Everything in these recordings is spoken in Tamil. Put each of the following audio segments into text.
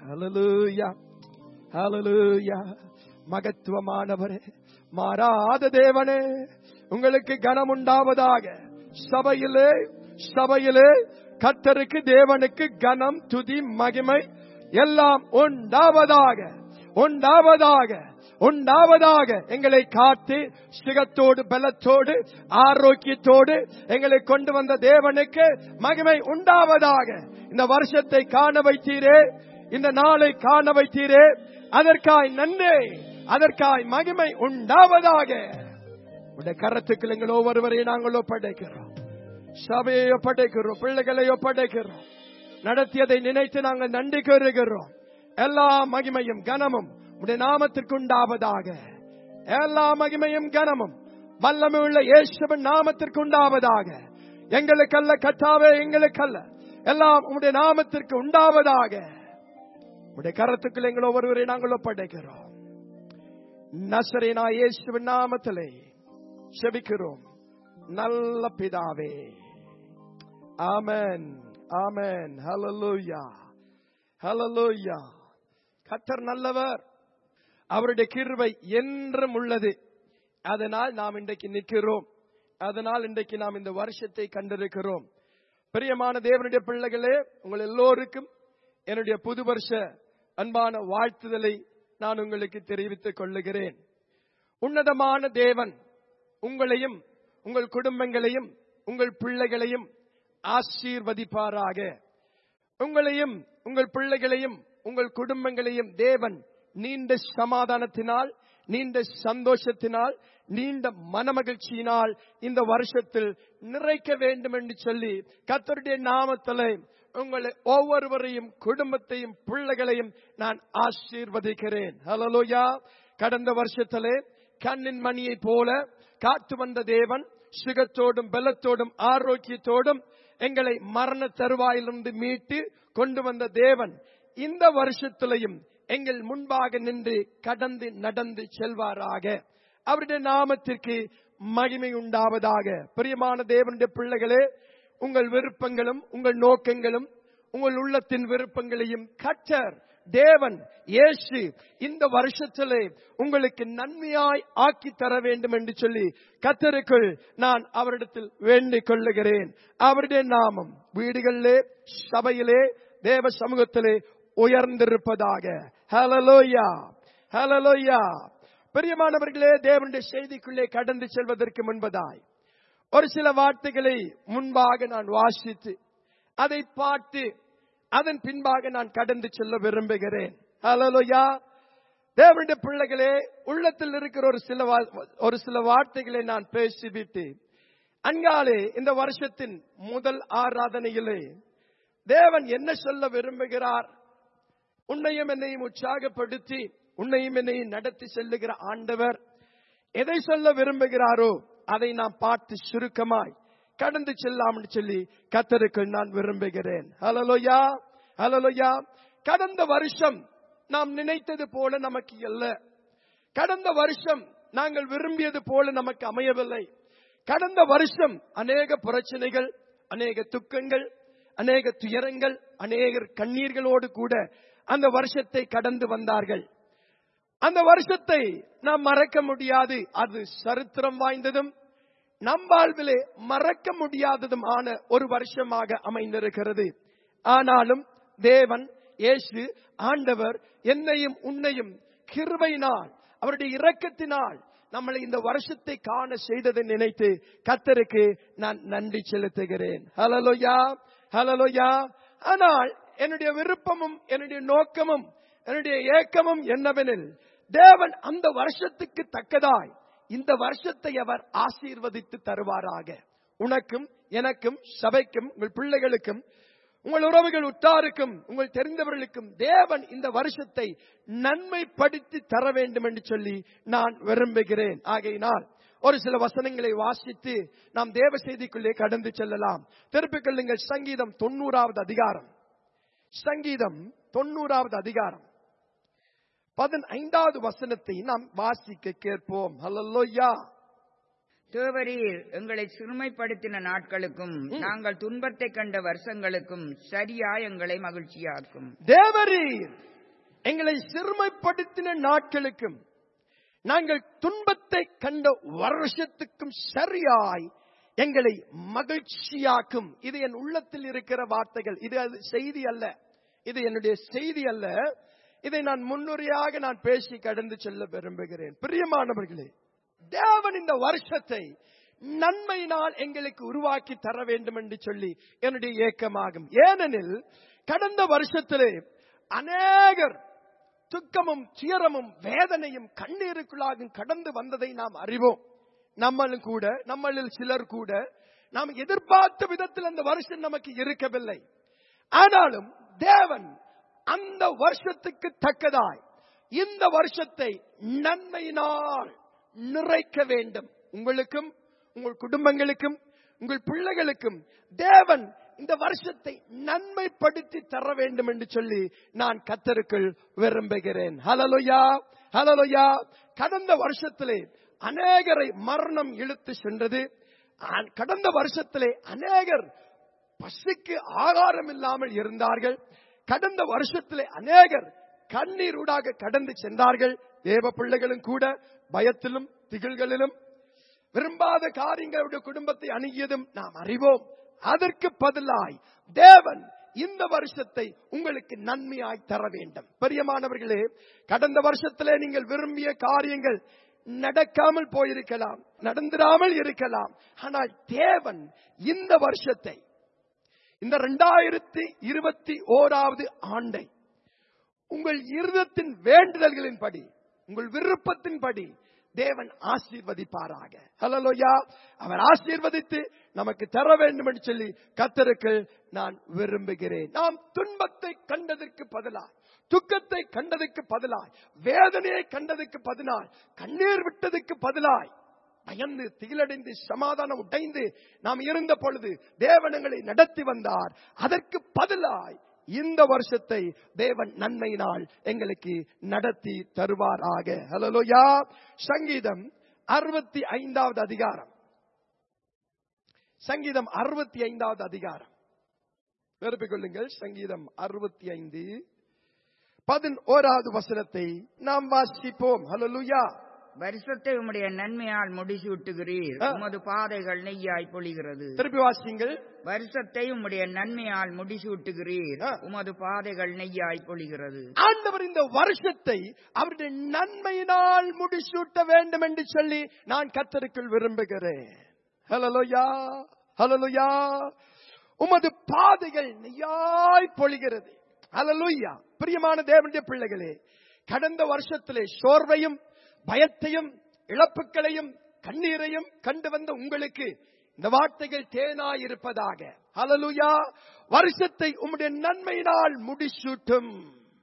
ஹalleluya ஹalleluya மகத்துவமானவரே மாறாத தேவனே உங்களுக்கு கனம் உண்டாவதாக சபையிலே சபையிலே கர்த்தருக்கு தேவனுக்கு கனம் துதி மகிமை எல்லாம் உண்டாவதாக உண்டாவதாக உண்டாவதாக எங்களை காத்து சுகத்தோடு பலத்தோடு ஆரோக்கியத்தோடு எங்களை கொண்டு வந்த தேவனுக்கு மகிமை உண்டாவதாக இந்த வருஷத்தை காண வைத்தீரே இந்த நாளை காண வைத்தீரே அதற்காய் நன்றி அதற்காய் மகிமை உண்டாவதாக உடைய கரத்துக்கள் எங்கள் ஒவ்வொருவரையும் நாங்கள் ஒப்படைக்கிறோம் சபையை ஒப்படைக்கிறோம் பிள்ளைகளை ஒப்படைக்கிறோம் நடத்தியதை நினைத்து நாங்கள் நன்றி கூறுகிறோம் எல்லா மகிமையும் கனமும் உடைய நாமத்திற்கு உண்டாவதாக எல்லா மகிமையும் கனமும் வல்லமை உள்ள இயேசுவின் நாமத்திற்கு உண்டாவதாக எங்களுக்கல்ல கத்தாவே எங்களுக்கல்ல எல்லாம் உடைய நாமத்திற்கு உண்டாவதாக உடைய கரத்துக்குள் எங்கள் ஒவ்வொருவரை நாங்கள் ஒப்படைக்கிறோம் நசரேனா இயேசுவின் நாமத்திலே செபிக்கிறோம் நல்ல பிதாவே ஆமென் ஆமென் ஹalleluya ஹalleluya கர்த்தர் நல்லவர் அவருடைய கிருபை என்றும் உள்ளது அதனால் நாம் இன்றைக்கு நிற்கிறோம் அதனால் இன்றைக்கு நாம் இந்த வருஷத்தை கண்டிருக்கிறோம் பிரியமான தேவனுடைய பிள்ளைகளே உங்கள் எல்லோருக்கும் என்னுடைய புது வருஷ அன்பான வாழ்த்துதலை நான் உங்களுக்கு தெரிவித்துக் கொள்ளுகிறேன் உன்னதமான தேவன் உங்களையும் உங்கள் குடும்பங்களையும் உங்கள் பிள்ளைகளையும் ஆசீர்வதிப்பாராக உங்களையும் உங்கள் பிள்ளைகளையும் உங்கள் குடும்பங்களையும் தேவன் நீண்ட சமாதானத்தினால் நீண்ட சந்தோஷத்தினால் நீண்ட மனமகிழ்ச்சியினால் இந்த வருஷத்தில் நிறைக்க வேண்டும் என்று சொல்லி கத்தருடைய நாமத்திலே உங்களை ஒவ்வொருவரையும் குடும்பத்தையும் பிள்ளைகளையும் நான் ஆசீர்வதிக்கிறேன் ஹலலோயா கடந்த வருஷத்திலே கண்ணின் மணியை போல காத்து வந்த தேவன் சுகத்தோடும் பலத்தோடும் ஆரோக்கியத்தோடும் எங்களை மரண தருவாயிலிருந்து மீட்டு கொண்டு வந்த தேவன் இந்த வருஷத்திலையும் எங்கள் முன்பாக நின்று கடந்து நடந்து செல்வாராக அவருடைய நாமத்திற்கு மகிமை உண்டாவதாக பிரியமான தேவனுடைய பிள்ளைகளே உங்கள் விருப்பங்களும் உங்கள் நோக்கங்களும் உங்கள் உள்ளத்தின் விருப்பங்களையும் கற்றர் தேவன் இயேசு இந்த வருஷத்திலே உங்களுக்கு நன்மையாய் ஆக்கி தர வேண்டும் என்று சொல்லி கத்தருக்குள் நான் அவரிடத்தில் வேண்டிக் கொள்ளுகிறேன் அவருடைய நாமம் வீடுகளிலே சபையிலே தேவ சமூகத்திலே உயர்ந்திருப்பதாக ஹலலோயா ஹலலோயா பிரியமானவர்களே தேவனுடைய செய்திக்குள்ளே கடந்து செல்வதற்கு முன்பதாய் ஒரு சில வார்த்தைகளை முன்பாக நான் வாசித்து அதை பார்த்து அதன் பின்பாக நான் கடந்து செல்ல விரும்புகிறேன் ஹலோயா தேவனுடைய பிள்ளைகளே உள்ளத்தில் இருக்கிற ஒரு சில வா- ஒரு சில வார்த்தைகளை நான் பேசிவிட்டு அங்காலே இந்த வருஷத்தின் முதல் ஆராதனையிலே தேவன் என்ன சொல்ல விரும்புகிறார் உன்னையும் என்னையும் உற்சாகப்படுத்தி உன்னையும் என்னையும் நடத்தி செல்லுகிற ஆண்டவர் எதை சொல்ல விரும்புகிறாரோ அதை நாம் பார்த்து சுருக்கமாய் கடந்து செல்லாம்னு சொல்லி கத்தருக்கு நான் விரும்புகிறேன் ஹலலோயா ஹலலோயா கடந்த வருஷம் நாம் நினைத்தது போல நமக்கு அல்ல கடந்த வருஷம் நாங்கள் விரும்பியது போல நமக்கு அமையவில்லை கடந்த வருஷம் அநேக பிரச்சனைகள் அநேக துக்கங்கள் அநேக துயரங்கள் அநேக கண்ணீர்களோடு கூட அந்த வருஷத்தை கடந்து வந்தார்கள் அந்த வருஷத்தை நாம் மறக்க முடியாது அது சரித்திரம் வாய்ந்ததும் நம் வாழ்விலே மறக்க முடியாததுமான ஒரு வருஷமாக அமைந்திருக்கிறது ஆனாலும் தேவன் இயேசு ஆண்டவர் என்னையும் உன்னையும் கிருபையினால் அவருடைய இரக்கத்தினால் நம்மளை இந்த வருஷத்தை காண செய்ததை நினைத்து கத்தருக்கு நான் நன்றி செலுத்துகிறேன் ஹலலோயா ஹலலோயா ஆனால் என்னுடைய விருப்பமும் என்னுடைய நோக்கமும் என்னுடைய ஏக்கமும் என்னவெனில் தேவன் அந்த வருஷத்துக்கு தக்கதாய் இந்த வருஷத்தை அவர் ஆசீர்வதித்து தருவாராக உனக்கும் எனக்கும் சபைக்கும் உங்கள் பிள்ளைகளுக்கும் உங்கள் உறவுகள் உற்றாருக்கும் உங்கள் தெரிந்தவர்களுக்கும் தேவன் இந்த வருஷத்தை நன்மைப்படுத்தி தர வேண்டும் என்று சொல்லி நான் விரும்புகிறேன் ஆகையினால் ஒரு சில வசனங்களை வாசித்து நாம் தேவ செய்திக்குள்ளே கடந்து செல்லலாம் திருப்பிக் கொள்ளுங்கள் சங்கீதம் தொண்ணூறாவது அதிகாரம் சங்கீதம் தொண்ணூறாவது அதிகாரம் பதினைந்தாவது வசனத்தை நாம் வாசிக்க கேட்போம் ஹலல்லோயா தேவரீர் எங்களை சிறுமைப்படுத்தின நாட்களுக்கும் நாங்கள் துன்பத்தை கண்ட வருஷங்களுக்கும் சரியா எங்களை மகிழ்ச்சியாக்கும் தேவரீர் எங்களை சிறுமைப்படுத்தின நாட்களுக்கும் நாங்கள் துன்பத்தை கண்ட வருஷத்துக்கும் சரியாய் எங்களை மகிழ்ச்சியாக்கும் இது என் உள்ளத்தில் இருக்கிற வார்த்தைகள் இது அது செய்தி அல்ல இது என்னுடைய செய்தி அல்ல இதை நான் முன்னுரையாக நான் பேசி கடந்து செல்ல விரும்புகிறேன் பிரியமானவர்களே தேவன் இந்த வருஷத்தை நன்மையினால் எங்களுக்கு உருவாக்கி தர வேண்டும் என்று சொல்லி என்னுடைய ஏக்கமாகும் ஏனெனில் கடந்த வருஷத்திலே அநேகர் துக்கமும் துயரமும் வேதனையும் கண்ணீருக்குள்ளாகும் கடந்து வந்ததை நாம் அறிவோம் நம்மளும் கூட நம்மளில் சிலர் கூட நாம் எதிர்பார்த்த விதத்தில் அந்த வருஷம் நமக்கு இருக்கவில்லை ஆனாலும் தேவன் அந்த வருஷத்துக்கு தக்கதாய் இந்த வருஷத்தை நன்மையினால் நிறைக்க வேண்டும் உங்களுக்கும் உங்கள் குடும்பங்களுக்கும் உங்கள் பிள்ளைகளுக்கும் தேவன் இந்த வருஷத்தை நன்மைப்படுத்தி தர வேண்டும் என்று சொல்லி நான் கத்தருக்குள் விரும்புகிறேன் ஹலலுயா ஹலலுயா கடந்த வருஷத்திலே அநேகரை மரணம் இழுத்து சென்றது ஆ- கடந்த வருஷத்திலே அநேகர் பசிக்கு ஆகாரம் இல்லாமல் இருந்தார்கள் கடந்த வருஷத்திலே அநேகர் கண்ணீரூடாக கடந்து சென்றார்கள் தேவ பிள்ளைகளும் கூட பயத்திலும் திகில்களிலும் விரும்பாத காரியங்களுடைய குடும்பத்தை அணுகியதும் நாம் அறிவோம் அதற்கு பதிலாய் தேவன் இந்த வருஷத்தை உங்களுக்கு நன்மையாய் தர வேண்டும் பிரியமானவர்களே கடந்த வருஷத்திலே நீங்கள் விரும்பிய காரியங்கள் நடக்காமல் போயிருக்கலாம் நடந்திராமல் இருக்கலாம் ஆனால் தேவன் இந்த வருஷத்தை இந்த இரண்டாயிரத்தி இருபத்தி ஓராவது ஆண்டை உங்கள் இருதத்தின் வேண்டுதல்களின்படி உங்கள் விருப்பத்தின்படி தேவன் ஆசீர்வதிப்பாராக ஹலலோயா அவர் ஆசீர்வதித்து நமக்கு தர வேண்டும் என்று சொல்லி கத்தருக்கு நான் விரும்புகிறேன் நாம் துன்பத்தை கண்டதற்கு பதிலாய் துக்கத்தை கண்டதற்கு பதிலாய் வேதனையை கண்டதற்கு பதிலாய் கண்ணீர் விட்டதற்கு பதிலாய் பயந்து திகிலடைந்து சமாதானம் உடைந்து நாம் இருந்த பொழுது தேவனங்களை நடத்தி வந்தார் அதற்கு பதிலாய் இந்த வருஷத்தை தேவன் நன்மையினால் எங்களுக்கு நடத்தி தருவாராக ஹலலோயா சங்கீதம் அறுபத்தி ஐந்தாவது அதிகாரம் சங்கீதம் அறுபத்தி ஐந்தாவது அதிகாரம் நிரப்பிக் கொள்ளுங்கள் சங்கீதம் அறுபத்தி ஐந்து பதினோராவது வசனத்தை நாம் வாசிப்போம் ஹலலுயா வருஷத்தை உம்முடைய நன்மையால் முடிசூட்டுகிறீர் ஆ. உமது பாதைகள் நெய்யாய் பொழிகிறது திருப்பி வாசிங்கள் வருஷத்தை உம்முடைய நன்மையால் முடிசூட்டுகிறீர் ஆ. உமது பாதைகள் நெய்யாய் பொழிகிறது ஆண்டவர் இந்த வருஷத்தை அவருடைய நன்மையினால் முடிசூட்ட வேண்டும் என்று சொல்லி நான் கத்தருக்குள் விரும்புகிறேன் ஹலலுயா ஹலலுயா உமது பாதைகள் நெய்யாய் பொழிகிறது ஹலலுயா பிரியமான தேவனுடைய பிள்ளைகளே கடந்த வருஷத்திலே சோர்வையும் பயத்தையும் இழப்புகளையும் கண்ணீரையும் கண்டு வந்த உங்களுக்கு இந்த வார்த்தைகள் தேனாய் இருப்பதாக ஹலலுயா வருஷத்தை உம்முடைய நன்மையினால் முடிசூட்டும்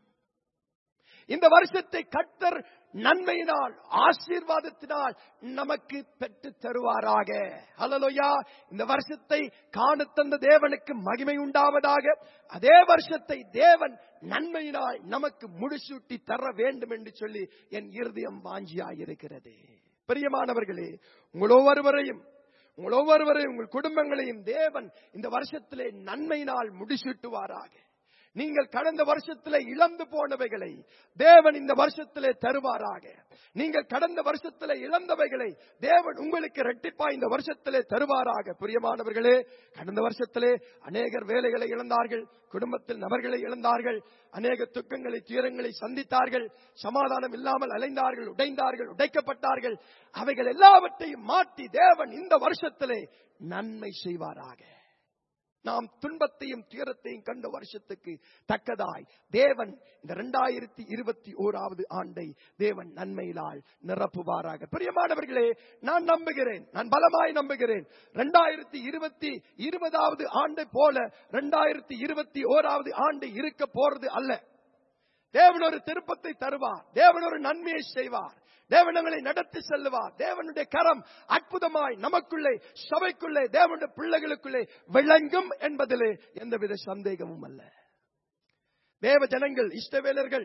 இந்த வருஷத்தை கர்த்தர் நன்மையினால் ஆசீர்வாதத்தினால் நமக்கு பெற்று தருவாராக ஹலலோயா இந்த வருஷத்தை காண தந்த தேவனுக்கு மகிமை உண்டாவதாக அதே வருஷத்தை தேவன் நன்மையினால் நமக்கு முடிசூட்டி தர வேண்டும் என்று சொல்லி என் இருதயம் வாஞ்சியாயிருக்கிறது பிரியமானவர்களே உங்கள் ஒவ்வொருவரையும் உங்கள் ஒவ்வொருவரையும் உங்கள் குடும்பங்களையும் தேவன் இந்த வருஷத்திலே நன்மையினால் முடிசூட்டுவாராக நீங்கள் கடந்த வருஷத்திலே இழந்து போனவைகளை தேவன் இந்த வருஷத்திலே தருவாராக நீங்கள் கடந்த வருஷத்திலே இழந்தவைகளை தேவன் உங்களுக்கு ரெட்டிப்பா இந்த வருஷத்திலே தருவாராக பிரியமானவர்களே கடந்த வருஷத்திலே அநேகர் வேலைகளை இழந்தார்கள் குடும்பத்தில் நபர்களை இழந்தார்கள் அநேக துக்கங்களை துயரங்களை சந்தித்தார்கள் சமாதானம் இல்லாமல் அலைந்தார்கள் உடைந்தார்கள் உடைக்கப்பட்டார்கள் அவைகள் எல்லாவற்றையும் மாற்றி தேவன் இந்த வருஷத்திலே நன்மை செய்வாராக நாம் துன்பத்தையும் துயரத்தையும் கண்ட வருஷத்துக்கு தக்கதாய் தேவன் இந்த இரண்டாயிரத்தி இருபத்தி ஓராவது ஆண்டை தேவன் நன்மையினால் நிரப்புவாராக பிரியமானவர்களே நான் நம்புகிறேன் நான் பலமாய் நம்புகிறேன் இரண்டாயிரத்தி இருபத்தி இருபதாவது ஆண்டை போல இரண்டாயிரத்தி இருபத்தி ஓராவது ஆண்டு இருக்க போறது அல்ல தேவன் ஒரு திருப்பத்தை தருவார் தேவன் ஒரு நன்மையை செய்வார் தேவனங்களை நடத்தி செல்லுவார் தேவனுடைய கரம் அற்புதமாய் நமக்குள்ளே சபைக்குள்ளே தேவனுடைய பிள்ளைகளுக்குள்ளே விளங்கும் என்பதிலே எந்தவித சந்தேகமும் அல்ல தேவ ஜனங்கள் இஷ்டவேலர்கள்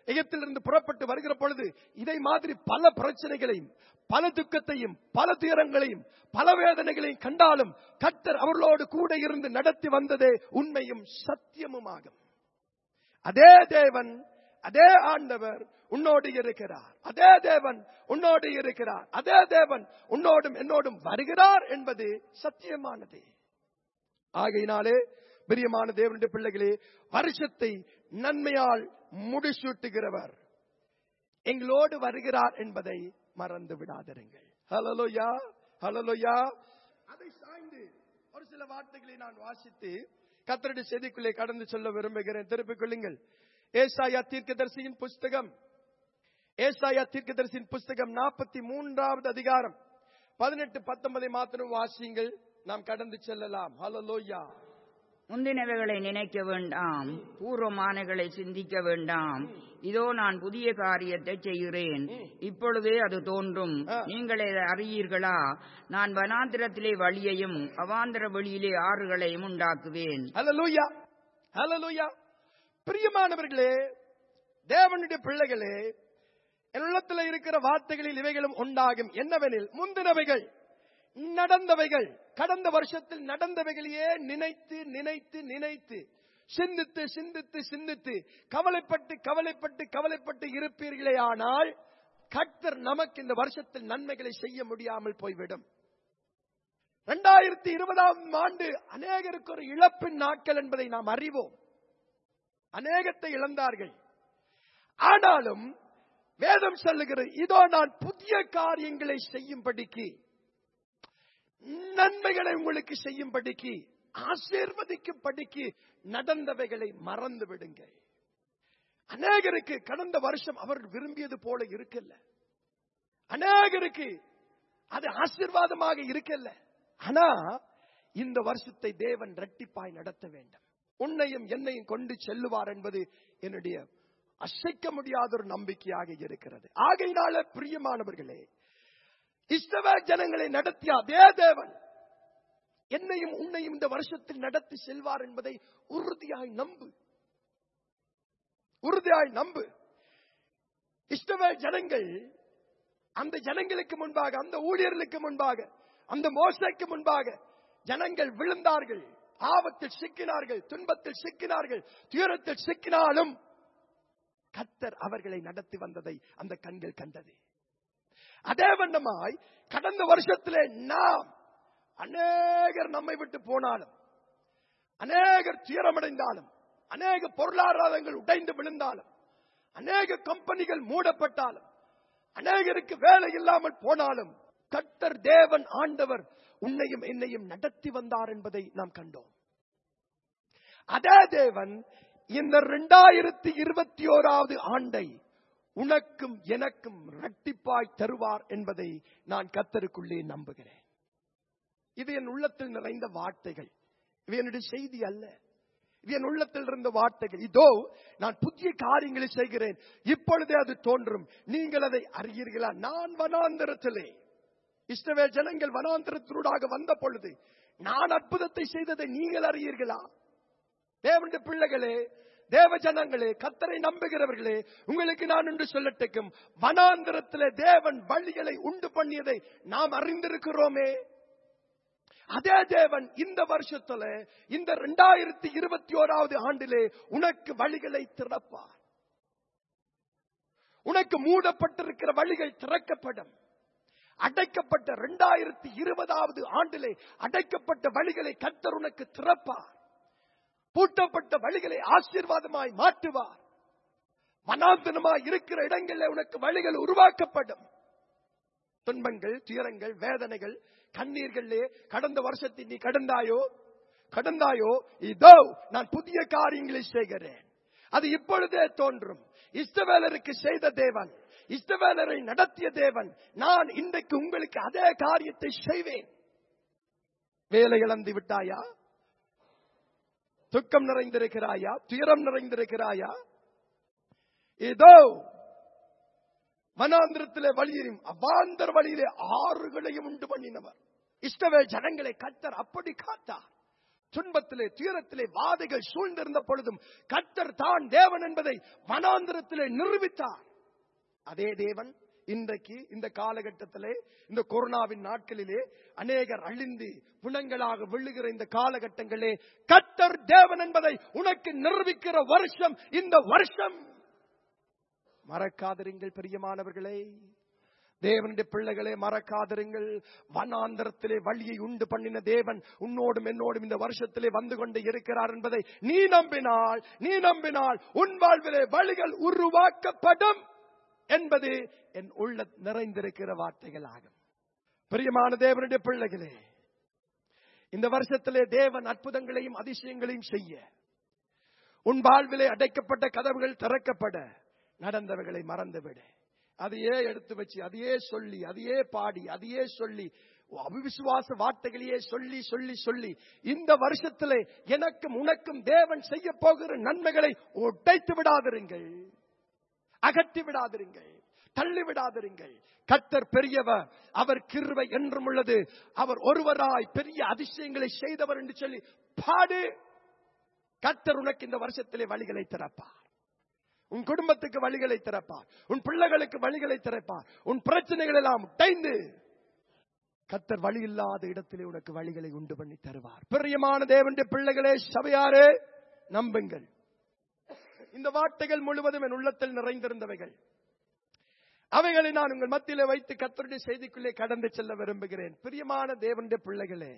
எகிப்திலிருந்து புறப்பட்டு வருகிற பொழுது இதை மாதிரி பல பிரச்சனைகளையும் பல துக்கத்தையும் பல துயரங்களையும் பல வேதனைகளையும் கண்டாலும் கர்த்தர் அவர்களோடு கூட இருந்து நடத்தி வந்ததே உண்மையும் சத்தியமுமாகும் அதே தேவன் அதே ஆண்டவர் உன்னோடு இருக்கிறார் அதே தேவன் உன்னோடு இருக்கிறார் அதே தேவன் உன்னோடும் என்னோடும் வருகிறார் என்பது சத்தியமானது ஆகையினாலே பிரியமான தேவனுடைய பிள்ளைகளே வருஷத்தை நன்மையால் முடிசூட்டுகிறவர் எங்களோடு வருகிறார் என்பதை மறந்து விடாதிருங்கள் ஹலலோயா ஹலலோயா அதை சாய்ந்து ஒரு சில வார்த்தைகளை நான் வாசித்து கத்தருடைய செய்திக்குள்ளே கடந்து சொல்ல விரும்புகிறேன் திருப்பிக் கொள்ளுங்கள் ஏசாயா தீர்க்கதரிசியின் புஸ்தகம் ஏசாயா தீர்க்கதரிசியின் புஸ்தகம் நாற்பத்தி மூன்றாவது அதிகாரம் பதினெட்டு பத்தொன்பதை மாத்திரம் வாசியுங்கள் நாம் கடந்து செல்லலாம் ஹலலோயா முந்தினவைகளை நினைக்க வேண்டாம் பூர்வமானகளை சிந்திக்க வேண்டாம் இதோ நான் புதிய காரியத்தை செய்கிறேன் இப்பொழுதே அது தோன்றும் ஆ. நீங்கள் இதை அறியீர்களா நான் வனாந்திரத்திலே வழியையும் அவாந்திர வெளியிலே ஆறுகளையும் உண்டாக்குவேன் ஹalleluya ஹalleluya பிரியமானவர்களே தேவனுடைய பிள்ளைகளே என் உள்ளத்தில் இருக்கிற வார்த்தைகளில் இவைகளும் உண்டாகும் என்னவெனில் முந்தினவைகள் நடந்தவைகள் கடந்த வருஷத்தில் நடந்தவைகளையே நினைத்து நினைத்து நினைத்து சிந்தித்து சிந்தித்து சிந்தித்து கவலைப்பட்டு கவலைப்பட்டு கவலைப்பட்டு இருப்பீர்களே ஆனால் கர்த்தர் நமக்கு இந்த வருஷத்தில் நன்மைகளை செய்ய முடியாமல் போய்விடும் இரண்டாயிரத்தி இருபதாம் ஆண்டு அநேகருக்கு ஒரு இழப்பின் நாட்கள் என்பதை நாம் அறிவோம் அநேகத்தை இழந்தார்கள் ஆனாலும் வேதம் சொல்லுகிறது இதோ நான் புதிய காரியங்களை செய்யும்படிக்கு நன்மைகளை உங்களுக்கு செய்யும்படிக்கு ஆசீர்வதிக்கும்படிக்கு நடந்தவைகளை மறந்து விடுங்கள் அநேகருக்கு கடந்த வருஷம் அவர் விரும்பியது போல இருக்கல்ல அநேகருக்கு அது ஆசீர்வாதமாக இருக்கல்ல ஆனா இந்த வருஷத்தை தேவன் இரட்டிப்பாய் நடத்த வேண்டும் உன்னையும் என்னையும் கொண்டு செல்லுவார் என்பது என்னுடைய அசைக்க முடியாத ஒரு நம்பிக்கையாக இருக்கிறது ஆகையினால பிரியமானவர்களே இஸ்ரவேல் ஜனங்களை நடத்திய அதே தேவன் என்னையும் உன்னையும் இந்த வருஷத்தில் நடத்தி செல்வார் என்பதை உறுதியாய் நம்பு உறுதியாய் நம்பு இஸ்ரவேல் ஜனங்கள் அந்த ஜனங்களுக்கு முன்பாக அந்த ஊழியர்களுக்கு முன்பாக அந்த மோசைக்கு முன்பாக ஜனங்கள் விழுந்தார்கள் ஆபத்தில் சிக்கினார்கள் துன்பத்தில் சிக்கினார்கள் துயரத்தில் சிக்கினாலும் கத்தர் அவர்களை நடத்தி வந்ததை அந்த கண்கள் கண்டது அதே வண்ணமாய் கடந்த வருஷத்திலே நாம் அநேகர் நம்மை விட்டு போனாலும் அநேகர் துயரமடைந்தாலும் அநேக பொருளாதாரங்கள் உடைந்து விழுந்தாலும் அநேக கம்பெனிகள் மூடப்பட்டாலும் அநேகருக்கு வேலை இல்லாமல் போனாலும் கர்த்தர் தேவன் ஆண்டவர் உன்னையும் என்னையும் நடத்தி வந்தார் என்பதை நாம் கண்டோம் அதே தேவன் இந்த இரண்டாயிரத்தி இருபத்தி ஓராவது ஆண்டை உனக்கும் எனக்கும் இரட்டிப்பாய் தருவார் என்பதை நான் கத்தருக்குள்ளே நம்புகிறேன் இது என் உள்ளத்தில் நிறைந்த வார்த்தைகள் இது என்னுடைய செய்தி அல்ல இது என் உள்ளத்தில் இருந்த வார்த்தைகள் இதோ நான் புதிய காரியங்களை செய்கிறேன் இப்பொழுதே அது தோன்றும் நீங்கள் அதை அறியீர்களா நான் வனாந்தரத்திலே இஸ்ரவேல் ஜனங்கள் வனாந்தரத்தினூடாக வந்த பொழுது நான் அற்புதத்தை செய்ததை நீங்கள் அறியீர்களா தேவனுடைய பிள்ளைகளே தேவ ஜனங்களே கத்தரை நம்புகிறவர்களே உங்களுக்கு நான் என்று சொல்லட்டுக்கும் வனாந்திரத்திலே தேவன் வழிகளை உண்டு பண்ணியதை நாம் அறிந்திருக்கிறோமே அதே தேவன் இந்த வருஷத்துல இந்த இரண்டாயிரத்தி இருபத்தி ஓராவது ஆண்டிலே உனக்கு வழிகளை திறப்பார் உனக்கு மூடப்பட்டிருக்கிற வழிகள் திறக்கப்படும் அடைக்கப்பட்ட இரண்டாயிரத்தி இருபதாவது ஆண்டிலே அடைக்கப்பட்ட வழிகளை கத்தர் உனக்கு திறப்பார் பூட்டப்பட்ட வழிகளை ஆசீர்வாதமாய் மாற்றுவார் வனாந்தனமாய் இருக்கிற இடங்களில் உனக்கு வழிகள் உருவாக்கப்படும் துன்பங்கள் துயரங்கள் வேதனைகள் கண்ணீர்களே கடந்த வருஷத்தை நீ கடந்தாயோ கடந்தாயோ இதோ நான் புதிய காரியங்களை செய்கிறேன் அது இப்பொழுதே தோன்றும் இஸ்தவேலருக்கு செய்த தேவன் இஸ்தவேலரை நடத்திய தேவன் நான் இன்றைக்கு உங்களுக்கு அதே காரியத்தை செய்வேன் வேலை இழந்து விட்டாயா துக்கம் நிறைந்திருக்கிறாயா துயரம் நிறைந்திருக்கிறாயா இதோ வனாந்திரத்திலே வழியிலும் அவாந்தர வழியிலே ஆறுகளையும் உண்டு பண்ணினவர் இஷ்டவே ஜனங்களை கத்தர் அப்படி காத்தார் துன்பத்திலே துயரத்திலே வாதைகள் சூழ்ந்திருந்த பொழுதும் கர்த்தர் தான் தேவன் என்பதை வனாந்திரத்திலே நிரூபித்தார் அதே தேவன் இன்றைக்கு இந்த காலகட்டத்திலே இந்த கொரோனாவின் நாட்களிலே அநேகர் அழிந்து புணங்களாக விழுகிற இந்த காலகட்டங்களே கர்த்தர் தேவன் என்பதை உனக்கு நிரூபிக்கிற வருஷம் இந்த வருஷம் மறக்காதிருங்கள் பிரியமானவர்களே தேவனுடைய பிள்ளைகளே மறக்காதிருங்கள் வனாந்தரத்திலே வழியை உண்டு பண்ணின தேவன் உன்னோடும் என்னோடும் இந்த வருஷத்திலே வந்து கொண்டு இருக்கிறார் என்பதை நீ நம்பினால் நீ நம்பினால் உன் வாழ்விலே வழிகள் உருவாக்கப்படும் என்பது என் உள்ள நிறைந்திருக்கிற வார்த்தைகளாகும் பிரியமான தேவனுடைய பிள்ளைகளே இந்த வருஷத்திலே தேவன் அற்புதங்களையும் அதிசயங்களையும் செய்ய உன் வாழ்விலே அடைக்கப்பட்ட கதவுகள் திறக்கப்பட நடந்தவைகளை மறந்துவிடு அதையே எடுத்து வச்சு அதையே சொல்லி அதையே பாடி அதையே சொல்லி அவிசுவாச வார்த்தைகளையே சொல்லி சொல்லி சொல்லி இந்த வருஷத்திலே எனக்கும் உனக்கும் தேவன் செய்ய போகிற நன்மைகளை உடைத்து விடாதிருங்கள் அகற்றி விடாதிருங்கள் தள்ளி விடாதிருங்கள் கர்த்தர் பெரியவர் அவர் கிருவை என்றும் உள்ளது அவர் ஒருவராய் பெரிய அதிசயங்களை செய்தவர் என்று சொல்லி பாடு கர்த்தர் உனக்கு இந்த வருஷத்திலே வழிகளை திறப்பார் உன் குடும்பத்துக்கு வழிகளை திறப்பார் உன் பிள்ளைகளுக்கு வழிகளை திறப்பார் உன் பிரச்சனைகள் எல்லாம் டைந்து கத்தர் வழி இல்லாத இடத்திலே உனக்கு வழிகளை உண்டு பண்ணி தருவார் பிரியமான தேவனுடைய பிள்ளைகளே சபையாரே நம்புங்கள் இந்த வார்த்தைகள் முழுவதும் என் உள்ளத்தில் நிறைந்திருந்தவைகள் அவைகளை நான் உங்கள் மத்தியிலே வைத்து கத்தருடைய செய்திக்குள்ளே கடந்து செல்ல விரும்புகிறேன் பிரியமான தேவனுடைய பிள்ளைகளே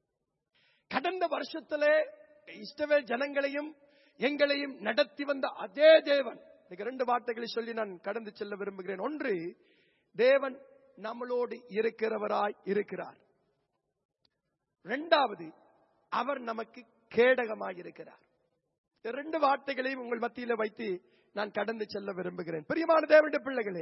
கடந்த வருஷத்திலே இஸ்ரவேல் ஜனங்களையும் எங்களையும் நடத்தி வந்த அதே தேவன் இன்னைக்கு ரெண்டு வார்த்தைகளை சொல்லி நான் கடந்து செல்ல விரும்புகிறேன் ஒன்று தேவன் நம்மளோடு இருக்கிறவராய் இருக்கிறார் இரண்டாவது அவர் நமக்கு கேடகமாய் இருக்கிறார் இந்த ரெண்டு வார்த்தைகளையும் உங்கள் மத்தியில வைத்து நான் கடந்து செல்ல விரும்புகிறேன் பிரியமான தேவனுடைய பிள்ளைகளே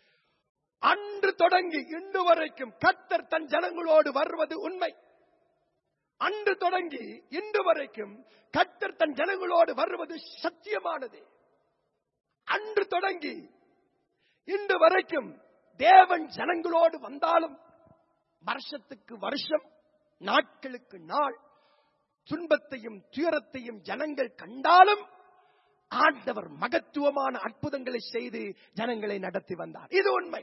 அன்று தொடங்கி இன்று வரைக்கும் கத்தர் தன் ஜனங்களோடு வருவது உண்மை அன்று தொடங்கி இன்று வரைக்கும் கத்தர் தன் ஜனங்களோடு வருவது சத்தியமானது அன்று தொடங்கி இன்று வரைக்கும் தேவன் ஜனங்களோடு வந்தாலும் வருஷத்துக்கு வருஷம் நாட்களுக்கு நாள் துன்பத்தையும் துயரத்தையும் ஜனங்கள் கண்டாலும் ஆண்டவர் மகத்துவமான அற்புதங்களை செய்து ஜனங்களை நடத்தி வந்தார் இது உண்மை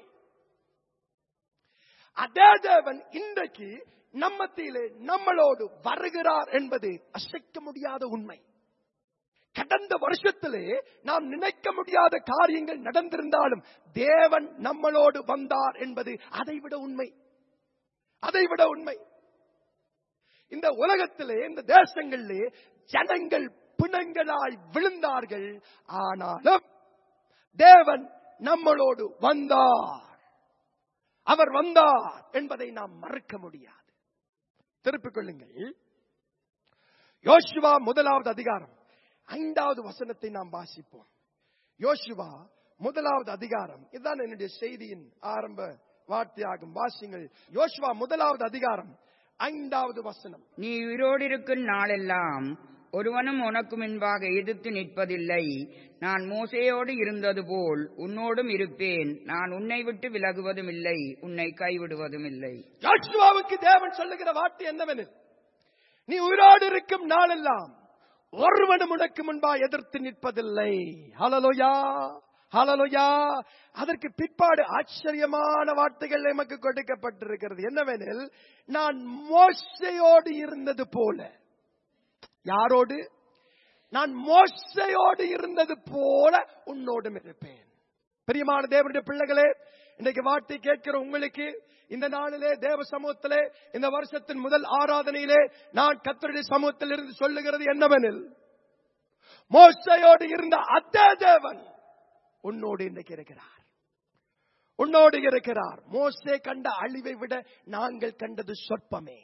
அதே தேவன் இன்றைக்கு நம்மத்திலே நம்மளோடு வருகிறார் என்பது அசைக்க முடியாத உண்மை கடந்த வருஷத்திலே நாம் நினைக்க முடியாத காரியங்கள் நடந்திருந்தாலும் தேவன் நம்மளோடு வந்தார் என்பது அதைவிட உண்மை அதைவிட உண்மை இந்த உலகத்திலே இந்த தேசங்களிலே ஜனங்கள் பிணங்களாய் விழுந்தார்கள் ஆனாலும் தேவன் நம்மளோடு வந்தார் அவர் வந்தார் என்பதை நாம் மறுக்க முடியாது திருப்பிக் கொள்ளுங்கள் யோசுவா முதலாவது அதிகாரம் ஐந்தாவது வசனத்தை நாம் வாசிப்போம் யோசுவா முதலாவது அதிகாரம் இதுதான் என்னுடைய செய்தியின் ஆரம்ப வார்த்தையாகும் வாசிங்கள் யோசுவா முதலாவது அதிகாரம் ஐந்தாவது வசனம் நீ உயிரோடிருக்கும் நாளெல்லாம் ஒருவனும் உனக்கு முன்பாக எதிர்த்து நிற்பதில்லை நான் மோசையோடு இருந்தது போல் உன்னோடும் இருப்பேன் நான் உன்னை விட்டு விலகுவதும் இல்லை உன்னை கைவிடுவதும் இல்லை யோசுவாவுக்கு தேவன் சொல்லுகிற வார்த்தை என்னவெனில் நீ உயிரோடு இருக்கும் நாளெல்லாம் ஒருவனும் உனக்கு முன்பா எதிர்த்து நிற்பதில்லை ஹலலோயா ஹலலோயா அதற்கு பிற்பாடு ஆச்சரியமான வார்த்தைகள் நமக்கு கொடுக்கப்பட்டிருக்கிறது என்னவெனில் நான் மோசையோடு இருந்தது போல யாரோடு நான் மோசையோடு இருந்தது போல உன்னோடும் இருப்பேன் பிரியமான தேவனுடைய பிள்ளைகளே இன்னைக்கு வார்த்தை கேட்கிற உங்களுக்கு இந்த நாளிலே தேவ சமூகத்திலே இந்த வருஷத்தின் முதல் ஆராதனையிலே நான் கத்தருடைய சமூகத்தில் இருந்து சொல்லுகிறது என்னவெனில் மோசையோடு இருந்த அதே தேவன் உன்னோடு இன்றைக்கு இருக்கிறார் உன்னோடு இருக்கிறார் மோசே கண்ட அழிவை விட நாங்கள் கண்டது சொற்பமே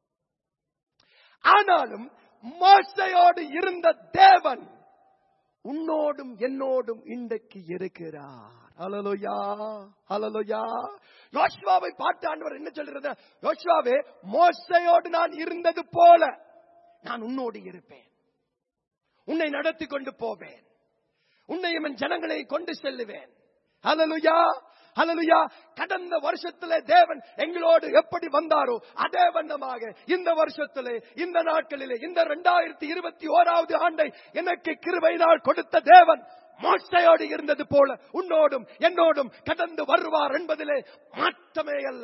ஆனாலும் மோசையோடு இருந்த தேவன் உன்னோடும் என்னோடும் இன்றைக்கு இருக்கிறார் அலலுயா அலலுயா யோசுவாவை பார்த்து ஆண்டவர் என்ன சொல்றது யோசுவாவே மோசையோடு நான் இருந்தது போல நான் உன்னோடு இருப்பேன் உன்னை நடத்தி கொண்டு போவேன் உன்னையும் என் ஜனங்களை கொண்டு செல்லுவேன் அலலுயா ஹalleluya கடந்த வருஷத்திலே தேவன் எங்களோடு எப்படி வந்தாரோ அதே வண்ணமாக இந்த வருஷத்திலே இந்த நாட்களிலே இந்த இரண்டாயிரத்தி இருபத்தி ஓராவது ஆண்டை எனக்கு கிருபையினால் கொடுத்த தேவன் மோசையோடு இருந்தது போல உன்னோடும் என்னோடும் கடந்து வருவார் என்பதிலே மாற்றமே அல்ல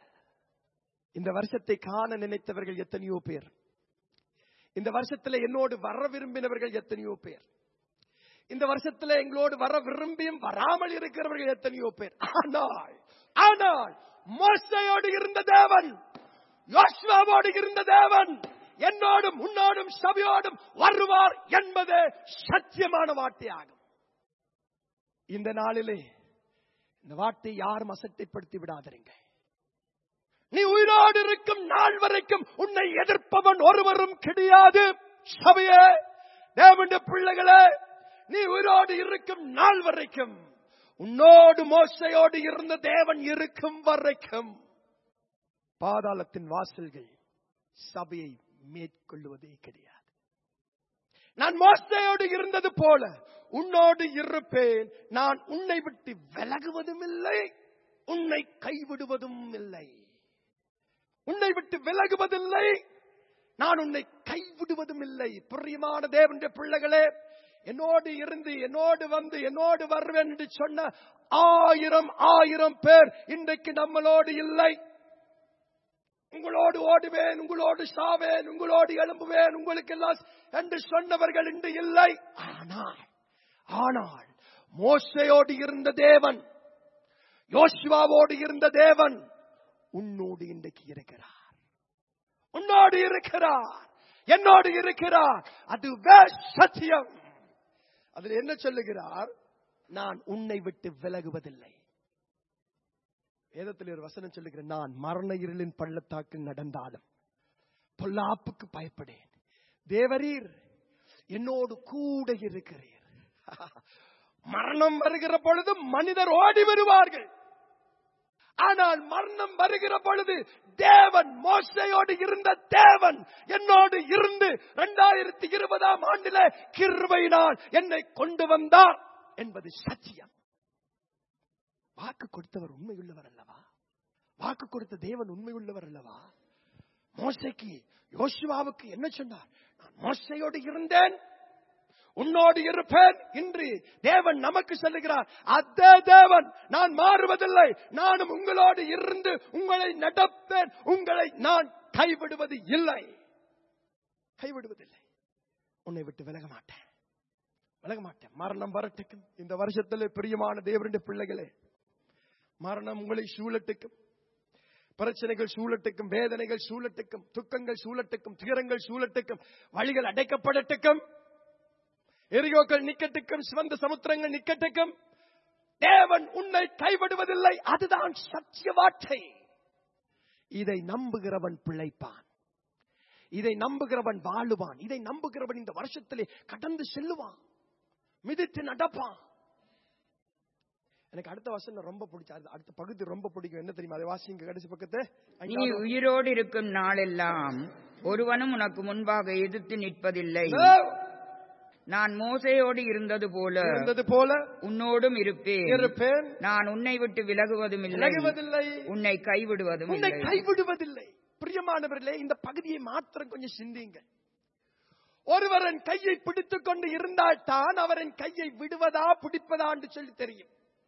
இந்த வருஷத்தை காண நினைத்தவர்கள் எத்தனையோ பேர் இந்த வருஷத்துல என்னோடு வர விரும்பினவர்கள் எத்தனையோ பேர் இந்த வருஷத்துல எங்களோடு வர விரும்பியும் வராமல் இருக்கிறவர்கள் எத்தனையோ பேர் ஆனால் ஆனால் மோசையோடு இருந்த தேவன் யோசுவாவோடு இருந்த தேவன் என்னோடும் உன்னோடும் சபையோடும் வருவார் என்பது சத்தியமான வார்த்தையாகும் இந்த நாளிலே இந்த வார்த்தை யாரும் அசட்டைப்படுத்தி விடாதீங்க நீ உயிரோடு இருக்கும் நாள் வரைக்கும் உன்னை எதிர்ப்பவன் ஒருவரும் கிடையாது சபையே தேவனுடைய பிள்ளைகளே நீ உயிரோடு இருக்கும் நாள் வரைக்கும் உன்னோடு மோசையோடு இருந்த தேவன் இருக்கும் வரைக்கும் பாதாளத்தின் வாசல்கள் சபையை மேற்கொள்வதே கிடையாது நான் மோசையோடு இருந்தது போல உன்னோடு இருப்பேன் நான் உன்னை விட்டு விலகுவதும் இல்லை உன்னை கைவிடுவதும் இல்லை உன்னை விட்டு விலகுவதில்லை நான் உன்னை கைவிடுவதும் இல்லை பிரியமான தேவனுடைய பிள்ளைகளே என்னோடு இருந்து என்னோடு வந்து என்னோடு வருவேன் என்று சொன்ன ஆயிரம் ஆயிரம் பேர் இன்றைக்கு நம்மளோடு இல்லை உங்களோடு ஓடுவேன் உங்களோடு சாவேன் உங்களோடு எழும்புவேன் உங்களுக்கு எல்லாம் என்று சொன்னவர்கள் இன்று இல்லை ஆனால் ஆனால் மோசையோடு இருந்த தேவன் யோசுவாவோடு இருந்த தேவன் உன்னோடு இன்றைக்கு இருக்கிறார் உன்னோடு இருக்கிறார் என்னோடு இருக்கிறார் அதுவே சத்தியம் அதில் என்ன சொல்லுகிறார் நான் உன்னை விட்டு விலகுவதில்லை வேதத்தில் ஒரு வசனம் சொல்லுகிறேன் நான் மரண இருளின் பள்ளத்தாக்கில் நடந்தாலும் பொல்லாப்புக்கு பயப்படேன் தேவரீர் என்னோடு கூட இருக்கிறீர் மரணம் வருகிற பொழுது மனிதர் ஓடி வருவார்கள் ஆனால் மரணம் வருகிற பொழுது தேவன் மோசையோடு இருந்த தேவன் என்னோடு இருந்து இரண்டாயிரத்தி இருபதாம் ஆண்டில கிருபையினால் என்னை கொண்டு வந்தார் என்பது சத்தியம் வாக்கு கொடுத்தவர் உண்மையுள்ளவர் அல்லவா வாக்கு கொடுத்த தேவன் உண்மையுள்ளவர் அல்லவா மோசைக்கு யோசுவாவுக்கு என்ன சொன்னார் நான் மோசையோடு இருந்தேன் உன்னோடு இருப்பேன் இன்று தேவன் நமக்கு சொல்லுகிறார் அதே தேவன் நான் மாறுவதில்லை நானும் உங்களோடு இருந்து உங்களை நடப்பேன் உங்களை நான் கைவிடுவது இல்லை கைவிடுவதில்லை உன்னை விட்டு விலக மாட்டேன் விலக மாட்டேன் மரணம் வரட்டுக்கும் இந்த வருஷத்துல பிரியமான தேவனுடைய பிள்ளைகளே மரணம் உங்களை சூழட்டுக்கும் பிரச்சனைகள் சூழட்டுக்கும் வேதனைகள் சூழட்டுக்கும் துக்கங்கள் சூழட்டுக்கும் துயரங்கள் சூழட்டுக்கும் வழிகள் அடைக்கப்படட்டுக்கும் எரியோக்கள் நிக்கட்டுக்கும் சிவந்த சமுத்திரங்கள் நிக்கட்டுக்கும் தேவன் உன்னை கைவிடுவதில்லை அதுதான் சத்திய வார்த்தை இதை நம்புகிறவன் பிழைப்பான் இதை நம்புகிறவன் வாழுவான் இதை நம்புகிறவன் இந்த வருஷத்திலே கடந்து செல்லுவான் மிதித்து நடப்பான் எனக்கு அடுத்த வசனம் ரொம்ப பிடிச்ச அடுத்த பகுதி ரொம்ப பிடிக்கும் என்ன தெரியுமா அதை வாசிங்க கடைசி பக்கத்து நீ உயிரோடு இருக்கும் நாளெல்லாம் ஒருவனும் உனக்கு முன்பாக எதிர்த்து நிற்பதில்லை நான் மோசையோடு இருந்தது போல இருந்தது போல உன்னோடும் இருப்பேன் இருப்பேன் நான் உன்னை விட்டு விலகுவதும் இல்லை விலகுவதில்லை உன்னை கைவிடுவதும் உன்னை இல்லை கைவிடுவதில்லை பிரியமானவர்களே இந்த பகுதியை மாத்திரம் கொஞ்சம் சிந்திங்க ஒருவரின் கையை பிடித்துக் கொண்டு இருந்தால் தான் அவரின் கையை விடுவதா பிடிப்பதா என்று சொல்லி தெரியும்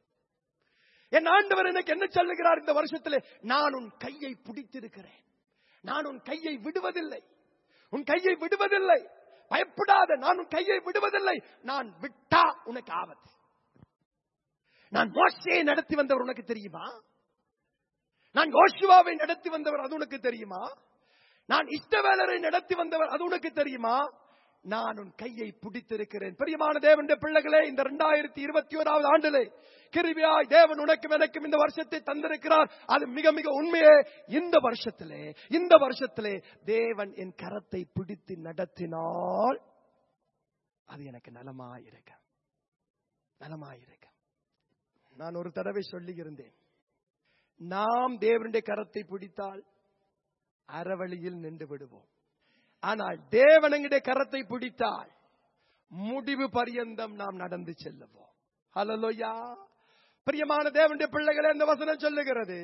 என் ஆண்டவர் எனக்கு என்ன சொல்லுகிறார் இந்த வருஷத்திலே நான் உன் கையை பிடித்திருக்கிறேன் நான் உன் கையை விடுவதில்லை உன் கையை விடுவதில்லை பயப்படாத நான் உன் கையை விடுவதில்லை நான் விட்டா உனக்கு ஆபத்து நான் மோசையை நடத்தி வந்தவர் உனக்கு தெரியுமா நான் யோசுவாவை நடத்தி வந்தவர் அது உனக்கு தெரியுமா நான் இஷ்டவேலரை நடத்தி வந்தவர் அது உனக்கு தெரியுமா நான் உன் கையை பிடித்திருக்கிறேன் பிரியமான தேவனுடைய பிள்ளைகளே இந்த இரண்டாயிரத்தி இருபத்தி ஓராவது ஆண்டிலே கிருபியாய் தேவன் உனக்கும் எனக்கும் இந்த வருஷத்தை தந்திருக்கிறார் அது மிக மிக உண்மையே இந்த வருஷத்திலே இந்த வருஷத்திலே தேவன் என் கரத்தை பிடித்து நடத்தினால் அது எனக்கு நலமாயிருக்க நலமாயிருக்க நான் ஒரு தடவை சொல்லி இருந்தேன் நாம் தேவனுடைய கரத்தை பிடித்தால் அறவழியில் நின்று விடுவோம் ஆனால் தேவனங்கிட்ட கரத்தை பிடித்தால் முடிவு பரியந்தம் நாம் நடந்து செல்லுவோம் ஹலலோயா பிரியமான தேவனுடைய பிள்ளைகளே இந்த வசனம் சொல்லுகிறது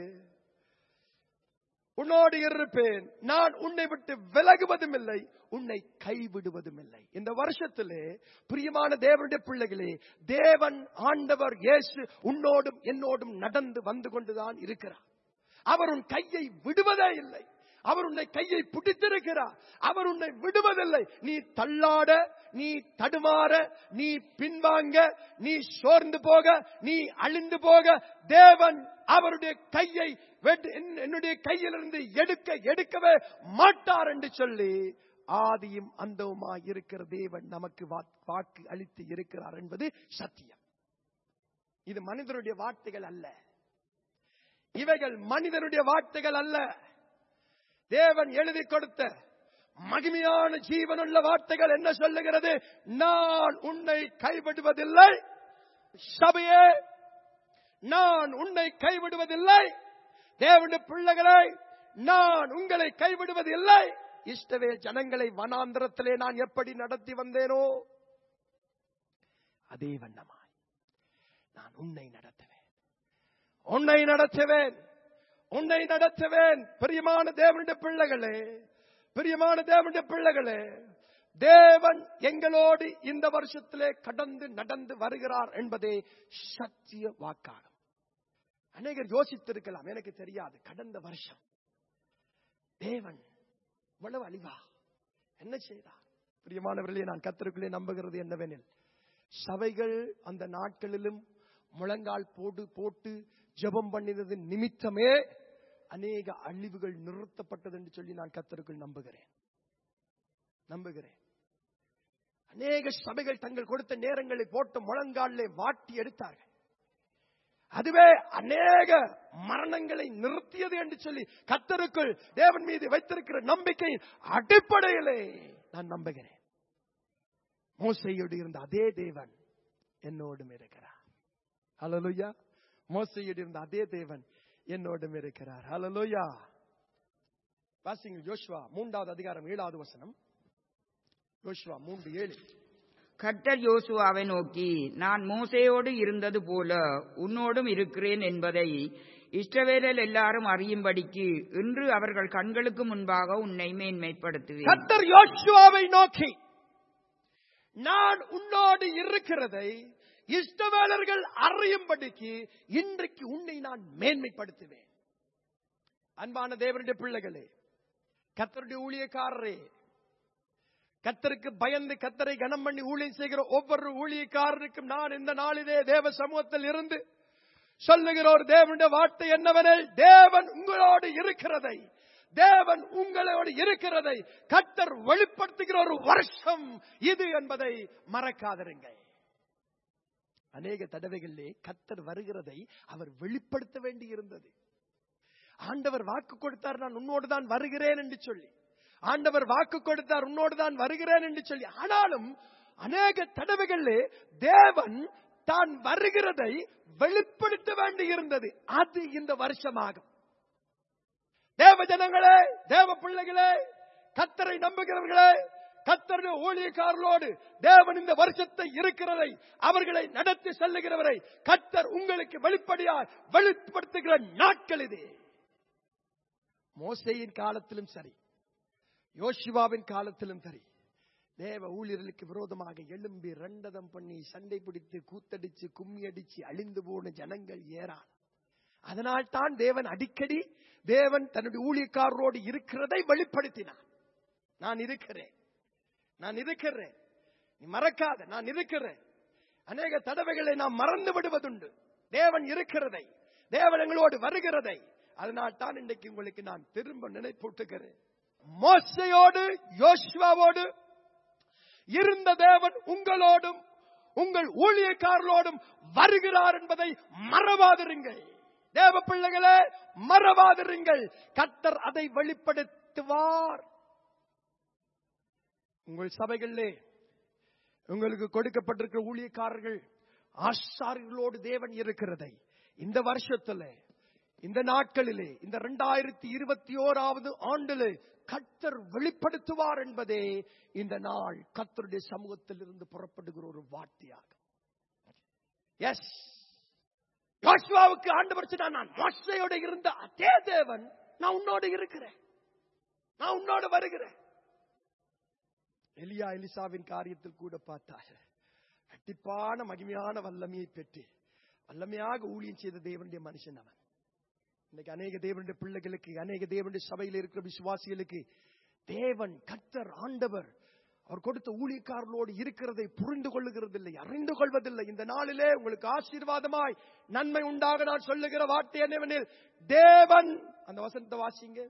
உன்னோடு இருப்பேன் நான் உன்னை விட்டு விலகுவதும் இல்லை உன்னை கைவிடுவதும் இல்லை இந்த வருஷத்திலே பிரியமான தேவனுடைய பிள்ளைகளே தேவன் ஆண்டவர் இயேசு உன்னோடும் என்னோடும் நடந்து வந்து கொண்டுதான் இருக்கிறார் அவர் உன் கையை விடுவதே இல்லை அவர் உன்னை கையை பிடித்திருக்கிறார் அவர் உன்னை விடுவதில்லை நீ தள்ளாட நீ தடுமாற நீ பின்வாங்க நீ சோர்ந்து போக நீ அழிந்து போக தேவன் அவருடைய கையை வெட்டு- என்- என்னுடைய கையிலிருந்து எடுக்க எடுக்கவே மாட்டார் என்று சொல்லி ஆதியும் அந்தவுமாய் இருக்கிற தேவன் நமக்கு வா- வாக்கு அளித்து இருக்கிறார் என்பது சத்தியம் இது மனிதருடைய வார்த்தைகள் அல்ல இவைகள் மனிதனுடைய வார்த்தைகள் அல்ல தேவன் எழுதி கொடுத்த மகிமையான ஜீவனுள்ள வார்த்தைகள் என்ன சொல்லுகிறது நான் உன்னை கைவிடுவதில்லை சபையே நான் உன்னை கைவிடுவதில்லை தேவனுடைய பிள்ளைகளை நான் உங்களை கைவிடுவதில்லை இஷ்டவே ஜனங்களை வனாந்திரத்திலே நான் எப்படி நடத்தி வந்தேனோ அதே வண்ணமாய் நான் உன்னை நடத்துவேன் உன்னை நடத்துவேன் உன்னை நடத்துவேன் பிரியமான தேவனுடைய பிள்ளைகளே பிரியமான தேவனுடைய பிள்ளைகளே தேவன் எங்களோடு இந்த வருஷத்திலே கடந்து நடந்து வருகிறார் என்பதே சத்திய வாக்காகும் அநேகர் யோசித்திருக்கலாம் எனக்கு தெரியாது கடந்த வருஷம் தேவன் இவ்வளவு அழிவா என்ன செய்தார் பிரியமானவர்களே நான் கத்தருக்குள்ளே நம்புகிறது என்னவெனில் சபைகள் அந்த நாட்களிலும் முழங்கால் போடு போட்டு ஜெபம் பண்ணினது நிமித்தமே அநேக அழிவுகள் நிறுத்தப்பட்டது என்று சொல்லி நான் கத்தருக்குள் நம்புகிறேன் நம்புகிறேன் அநேக சபைகள் தங்கள் கொடுத்த நேரங்களை போட்டு முழங்காலிலே வாட்டி எடுத்தார்கள் அதுவே அநேக மரணங்களை நிறுத்தியது என்று சொல்லி கத்தருக்குள் தேவன் மீது வைத்திருக்கிற நம்பிக்கையின் அடிப்படையிலே நான் நம்புகிறேன் மோசையோடு இருந்த அதே தேவன் என்னோடும் இருக்கிறார் ஹalleluya மோசையோடு இருந்த அதே தேவன் என்னோடும் இருக்கிறார் ஹalleluya வாசிங்க யோசுவா மூன்றாவது அதிகாரம் ஏழாவது வசனம் யோசுவா மூன்று ஏழு கர்த்தர் யோசுவாவை நோக்கி நான் மோசேயோடு இருந்தது போல உன்னோடும் இருக்கிறேன் என்பதை இஸ்ரவேலர் எல்லாரும் அறியும்படிக்கு இன்று அவர்கள் கண்களுக்கு முன்பாக உன்னை மேன்மைப்படுத்துவேன் கத்தர் யோசுவாவை நோக்கி நான் உன்னோடு இருக்கிறதை இஷ்டவேலர்கள் அறியும்படிக்கு இன்றைக்கு உன்னை நான் மேன்மைப்படுத்துவேன் அன்பான தேவனுடைய பிள்ளைகளே கத்தருடைய ஊழியக்காரரே கத்தருக்கு பயந்து கத்தரை கனம் பண்ணி ஊழியம் செய்கிற ஒவ்வொரு ஊழியக்காரருக்கும் நான் இந்த நாளிலே தேவ சமூகத்தில் இருந்து சொல்லுகிற ஒரு தேவனுடைய வார்த்தை என்னவெனில் தேவன் உங்களோடு இருக்கிறதை தேவன் உங்களோடு இருக்கிறதை கத்தர் வெளிப்படுத்துகிற ஒரு வருஷம் இது என்பதை மறக்காதிருங்கள் அநேக தடவைகளிலே கத்தர் வருகிறதை அவர் வெளிப்படுத்த வேண்டி இருந்தது ஆண்டவர் வாக்கு கொடுத்தார் நான் உன்னோடு தான் வருகிறேன் என்று சொல்லி ஆண்டவர் வாக்கு கொடுத்தார் உன்னோடு தான் வருகிறேன் என்று சொல்லி ஆனாலும் அநேக தடவைகளிலே தேவன் தான் வருகிறதை வெளிப்படுத்த வேண்டி இருந்தது அது இந்த வருஷமாகும் தேவ ஜனங்களே தேவ பிள்ளைகளே கத்தரை நம்புகிறவர்களே கத்தருடைய ஊழியக்காரர்களோடு தேவன் இந்த வருஷத்தை இருக்கிறதை அவர்களை நடத்தி செல்லுகிறவரை கத்தர் உங்களுக்கு வெளிப்படையாய் வெளிப்படுத்துகிற நாட்கள் இது மோசையின் காலத்திலும் சரி யோசிவாவின் காலத்திலும் சரி தேவ ஊழியர்களுக்கு விரோதமாக எழும்பி ரெண்டதம் பண்ணி சண்டை பிடித்து கூத்தடிச்சு கும்மி அடிச்சு அழிந்து போன ஜனங்கள் ஏறான் அதனால் தான் தேவன் அடிக்கடி தேவன் தன்னுடைய ஊழியக்காரரோடு இருக்கிறதை வெளிப்படுத்தினார் நான் இருக்கிறேன் நான் இருக்கிறேன் நீ மறக்காத நான் இருக்கிறேன் அநேக தடவைகளை நாம் மறந்து விடுவதுண்டு தேவன் இருக்கிறதை தேவன் எங்களோடு வருகிறதை அதனால் தான் இன்றைக்கு உங்களுக்கு நான் திரும்ப நினைப்பூட்டுகிறேன் மோசையோடு யோசுவாவோடு இருந்த தேவன் உங்களோடும் உங்கள் ஊழியக்காரர்களோடும் வருகிறார் என்பதை மறவாதிருங்கள் தேவ பிள்ளைகளே மறவாதிருங்கள் கத்தர் அதை வெளிப்படுத்துவார் உங்கள் சபைகளிலே உங்களுக்கு கொடுக்கப்பட்டிருக்கிற ஊழியக்காரர்கள் ஆசாரியர்களோடு தேவன் இருக்கிறதை இந்த வருஷத்துல இந்த நாட்களிலே இந்த இரண்டாயிரத்தி இருபத்தி ஓராவது ஆண்டிலே கத்தர் வெளிப்படுத்துவார் என்பதே இந்த நாள் கத்தருடைய சமூகத்தில் இருந்து புறப்படுகிற ஒரு வார்த்தையாகும் எஸ் யோசுவாவுக்கு ஆண்டவர் சொன்னார் நான் மோசையோட இருந்த அதே தேவன் நான் உன்னோடு இருக்கிறேன் நான் உன்னோடு வருகிறேன் எலியா எலிசாவின் காரியத்தில் கூட பார்த்தார் கட்டிப்பான மகிமையான வல்லமையை பெற்று வல்லமையாக ஊழியம் செய்த தேவனுடைய மனுஷன் அவன் இன்னைக்கு அநேக தேவனுடைய பிள்ளைகளுக்கு அநேக தேவனுடைய சபையில் இருக்கிற விசுவாசிகளுக்கு தேவன் கர்த்தர் ஆண்டவர் அவர் கொடுத்த ஊழியக்காரர்களோடு இருக்கிறதை புரிந்து கொள்ளுகிறதில்லை அறிந்து கொள்வதில்லை இந்த நாளிலே உங்களுக்கு ஆசீர்வாதமாய் நன்மை உண்டாக நான் சொல்லுகிற வார்த்தை என்னவெனில் தேவன் அந்த வசனத்தை வாசிங்க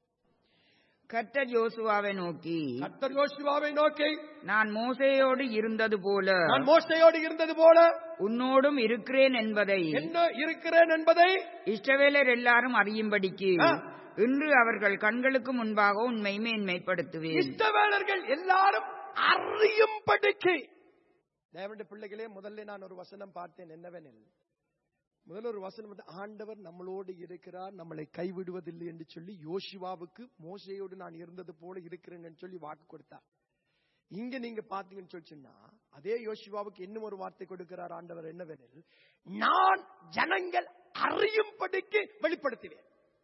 கர்த்தர் யோசுவாவை நோக்கி கர்த்தர் யோசுவாவை நோக்கி நான் மோசேயோடு இருந்தது போல நான் மோசையோடு இருந்தது போல உன்னோடும் இருக்கிறேன் என்பதை என்ன இருக்கிறேன் என்பதை இஸ்ரவேலர் எல்லாரும் அறியும்படிக்கு ஆ. இன்று அவர்கள் கண்களுக்கு முன்பாக உண்மை மேன்மைப்படுத்துவேன் இஷ்டவேலர்கள் எல்லாரும் அறியும்படிக்கு தேவனுடைய பிள்ளைகளே முதல்ல நான் ஒரு வசனம் பார்த்தேன் என்னவெனில் முதல்ல ஒரு வசனம் வந்து ஆண்டவர் நம்மளோடு இருக்கிறார் நம்மளை கைவிடுவதில்லை என்று சொல்லி யோசுவாவுக்கு மோசையோடு நான் இருந்தது போல இருக்கிறேன் என்று சொல்லி வாக்கு கொடுத்தார் இங்க நீங்க பாத்தீங்கன்னு சொல்லி சொன்னா அதே யோசுவாவுக்கு இன்னும் ஒரு வார்த்தை கொடுக்கிறார் ஆண்டவர் என்னவெனில் நான் ஜனங்கள் அறியும்படிக்கு வெளிப்படுத்துவேன்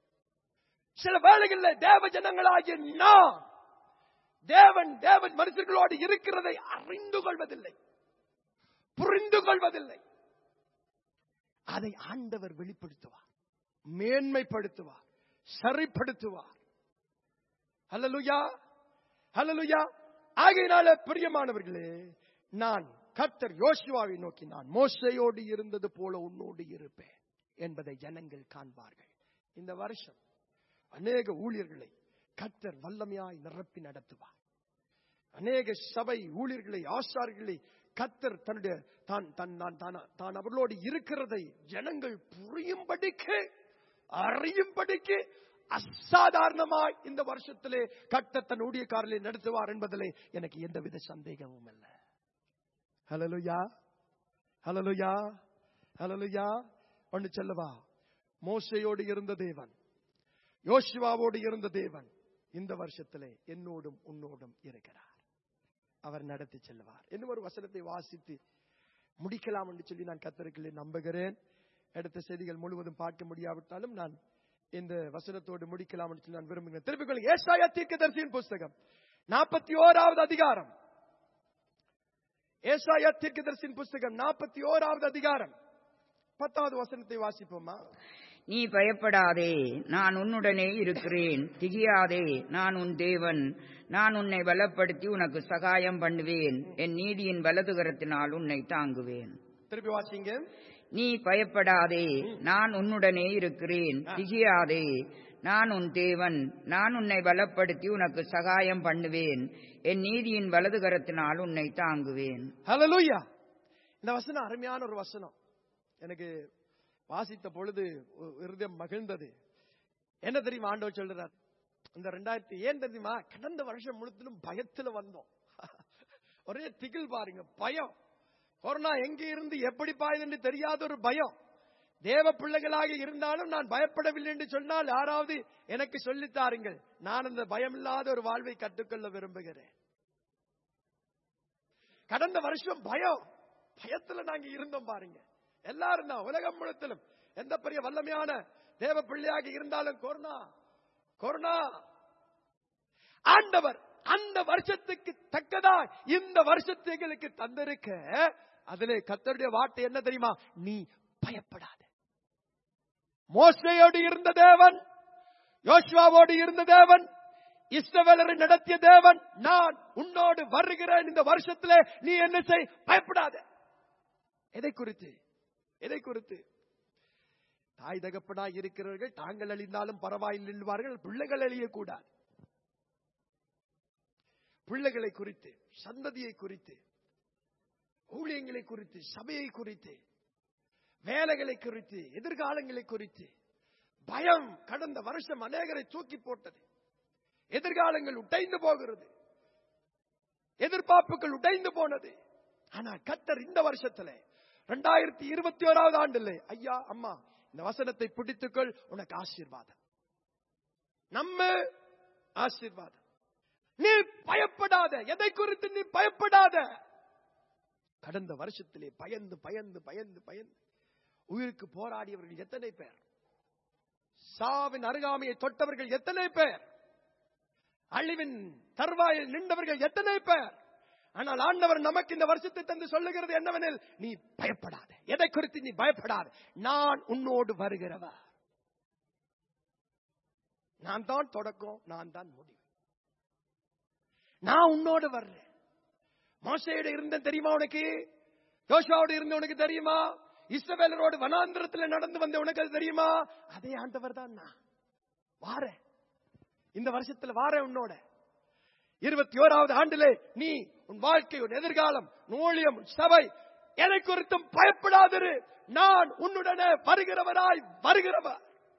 சில வேளைகளில் தேவ ஜனங்களாகிய நான் தேவன் தேவன் மனுஷர்களோடு இருக்கிறதை அறிந்து கொள்வதில்லை புரிந்து கொள்வதில்லை அதை ஆண்டவர் வெளிப்படுத்துவார் மேன்மைப்படுத்துவார் சரிப்படுத்துவார் ஹalleluya ஹalleluya ஆகையினால பிரியமானவர்களே நான் கர்த்தர் யோசுவாவை நோக்கி நான் மோசையோடு இருந்தது போல உன்னோடு இருப்பேன் என்பதை ஜனங்கள் காண்பார்கள் இந்த வருஷம் அநேக ஊழியர்களை கர்த்தர் வல்லமையாய் நிரப்பி நடத்துவார் அநேக சபை ஊழியர்களை ஆசாரிகளை கத்தர் தன்னுடைய தான் தன் நான் தான் தான் அவர்களோடு இருக்கிறதை ஜனங்கள் புரியும்படிக்கு அறியும்படிக்கு அசாதாரணமாய் இந்த வருஷத்திலே கர்த்தர் தன் ஊழியக்காரர்களை நடத்துவார் என்பதிலே எனக்கு எந்தவித சந்தேகமும் இல்லை ஹலலுயா ஹலலுயா ஹலலுயா ஒன்னு சொல்லவா மோசையோடு இருந்த தேவன் யோசுவாவோடு இருந்த தேவன் இந்த வருஷத்திலே என்னோடும் உன்னோடும் இருக்கிறார் அவர் நடத்தி செல்வார் இன்னும் ஒரு வசனத்தை வாசித்து முடிக்கலாம் என்று சொல்லி நான் கத்தருக்களை நம்புகிறேன் அடுத்த செய்திகள் முழுவதும் பார்க்க முடியாவிட்டாலும் நான் இந்த வசனத்தோடு முடிக்கலாம் என்று சொல்லி நான் விரும்புகிறேன் திருப்பிக் கொள்ளுங்க ஏசாயா தீர்க்கதரிசியின் புஸ்தகம் நாற்பத்தி ஓராவது அதிகாரம் ஏசாயா தீர்க்கதரிசியின் புஸ்தகம் நாற்பத்தி ஓராவது அதிகாரம் பத்தாவது வசனத்தை வாசிப்போமா நீ பயப்படாதே நான் உன்னுடனே இருக்கிறேன் திகியாதே நான் உன் தேவன் நான் உன்னை பலப்படுத்தி உனக்கு சகாயம் பண்ணுவேன் என் நீதியின் வலதுகரத்தினால் உன்னை தாங்குவேன் திருப்பி வாசிங்க நீ பயப்படாதே நான் உன்னுடனே இருக்கிறேன் திகியாதே நான் உன் தேவன் நான் உன்னை பலப்படுத்தி உனக்கு சகாயம் பண்ணுவேன் என் நீதியின் வலதுகரத்தினால் உன்னை தாங்குவேன் ஹalleluya இந்த வசனம் அருமையான ஒரு வசனம் எனக்கு வாசித்த பொழுது ஒ- இருதயம் மகிழ்ந்தது என்ன தெரியுமா ஆண்டவர் சொல்றார் இந்த ரெண்டாயிரத்தி ஏன் தெரியுமா கடந்த வருஷம் முழுத்திலும் பயத்துல வந்தோம் ஒரே திகில் பாருங்க பயம் கொரோனா எங்க இருந்து எப்படி பாயுது என்று தெரியாத ஒரு பயம் தேவ பிள்ளைகளாக இருந்தாலும் நான் பயப்படவில்லை என்று சொன்னால் யாராவது எனக்கு சொல்லித் தாருங்கள் நான் அந்த பயமில்லாத ஒரு வாழ்வை கற்றுக்கொள்ள விரும்புகிறேன் கடந்த வருஷம் பயம் பயத்துல நாங்க இருந்தோம் பாருங்க எல்லாரும் தான் உலகம் முழுத்திலும் எந்த பெரிய வல்லமையான தேவ பிள்ளையாக இருந்தாலும் கொரோனா கொரோனா ஆண்டவர் அந்த வருஷத்துக்கு தக்கதா இந்த வருஷத்தை எங்களுக்கு தந்திருக்க அதிலே கத்தருடைய வார்த்தை என்ன தெரியுமா நீ பயப்படாத மோசையோடு இருந்த தேவன் யோசுவாவோடு இருந்த தேவன் இஸ்ரவேலரை நடத்திய தேவன் நான் உன்னோடு வருகிறேன் இந்த வருஷத்திலே நீ என்ன செய் பயப்படாத எதை குறித்து எதை குறித்து தாய் தகப்பனாய் இருக்கிறவர்கள் தாங்கள் அழிந்தாலும் பரவாயில்லை என்பார்கள் பிள்ளைகள் அழியக்கூடாது பிள்ளைகளை குறித்து சந்ததியை குறித்து ஊழியங்களை குறித்து சபையை குறித்து வேலைகளை குறித்து எதிர்காலங்களை குறித்து பயம் கடந்த வருஷம் அநேகரை தூக்கி போட்டது எதிர்காலங்கள் உடைந்து போகிறது எதிர்பார்ப்புகள் உடைந்து போனது ஆனா கத்தர் இந்த வருஷத்துல ரெண்டாயிரத்தி இருபத்தி ஓராவது ஆண்டுல ஐயா அம்மா இந்த வசனத்தை பிடித்துக்கொள் உனக்கு ஆசீர்வாதம் நம்ம ஆசீர்வாதம் நீ பயப்படாத எதை குறித்து நீ பயப்படாத கடந்த வருஷத்திலே பயந்து பயந்து பயந்து பயந்து உயிருக்கு போராடியவர்கள் எத்தனை பேர் சாவின் அருகாமையை தொட்டவர்கள் எத்தனை பேர் அழிவின் தருவாயில் நின்றவர்கள் எத்தனை பேர் ஆனால் ஆண்டவர் நமக்கு இந்த வருஷத்தை தந்து சொல்லுகிறது என்னவெனில் நீ பயப்படாத எதை குறித்து நீ பயப்படாத நான் உன்னோடு வருகிறவர் நான் தான் தொடக்கம் நான் தான் முடிவு நான் உன்னோடு வர்றேன் மோசையோட இருந்த தெரியுமா உனக்கு யோசாவோடு இருந்த உனக்கு தெரியுமா இஸ்ரவேலரோடு வனாந்திரத்தில் நடந்து வந்த உனக்கு அது தெரியுமா அதே ஆண்டவர் தான் நான் வாரேன் இந்த வருஷத்துல வாரேன் உன்னோட இருபத்தி ஓராவது ஆண்டிலே நீ உன் வாழ்க்கை உன் எதிர்காலம் நூழியம் உன் சபை எதை குறித்தும் பயப்படாதிரு நான் உன்னுடனே வருகிறவராய் வருகிறவர்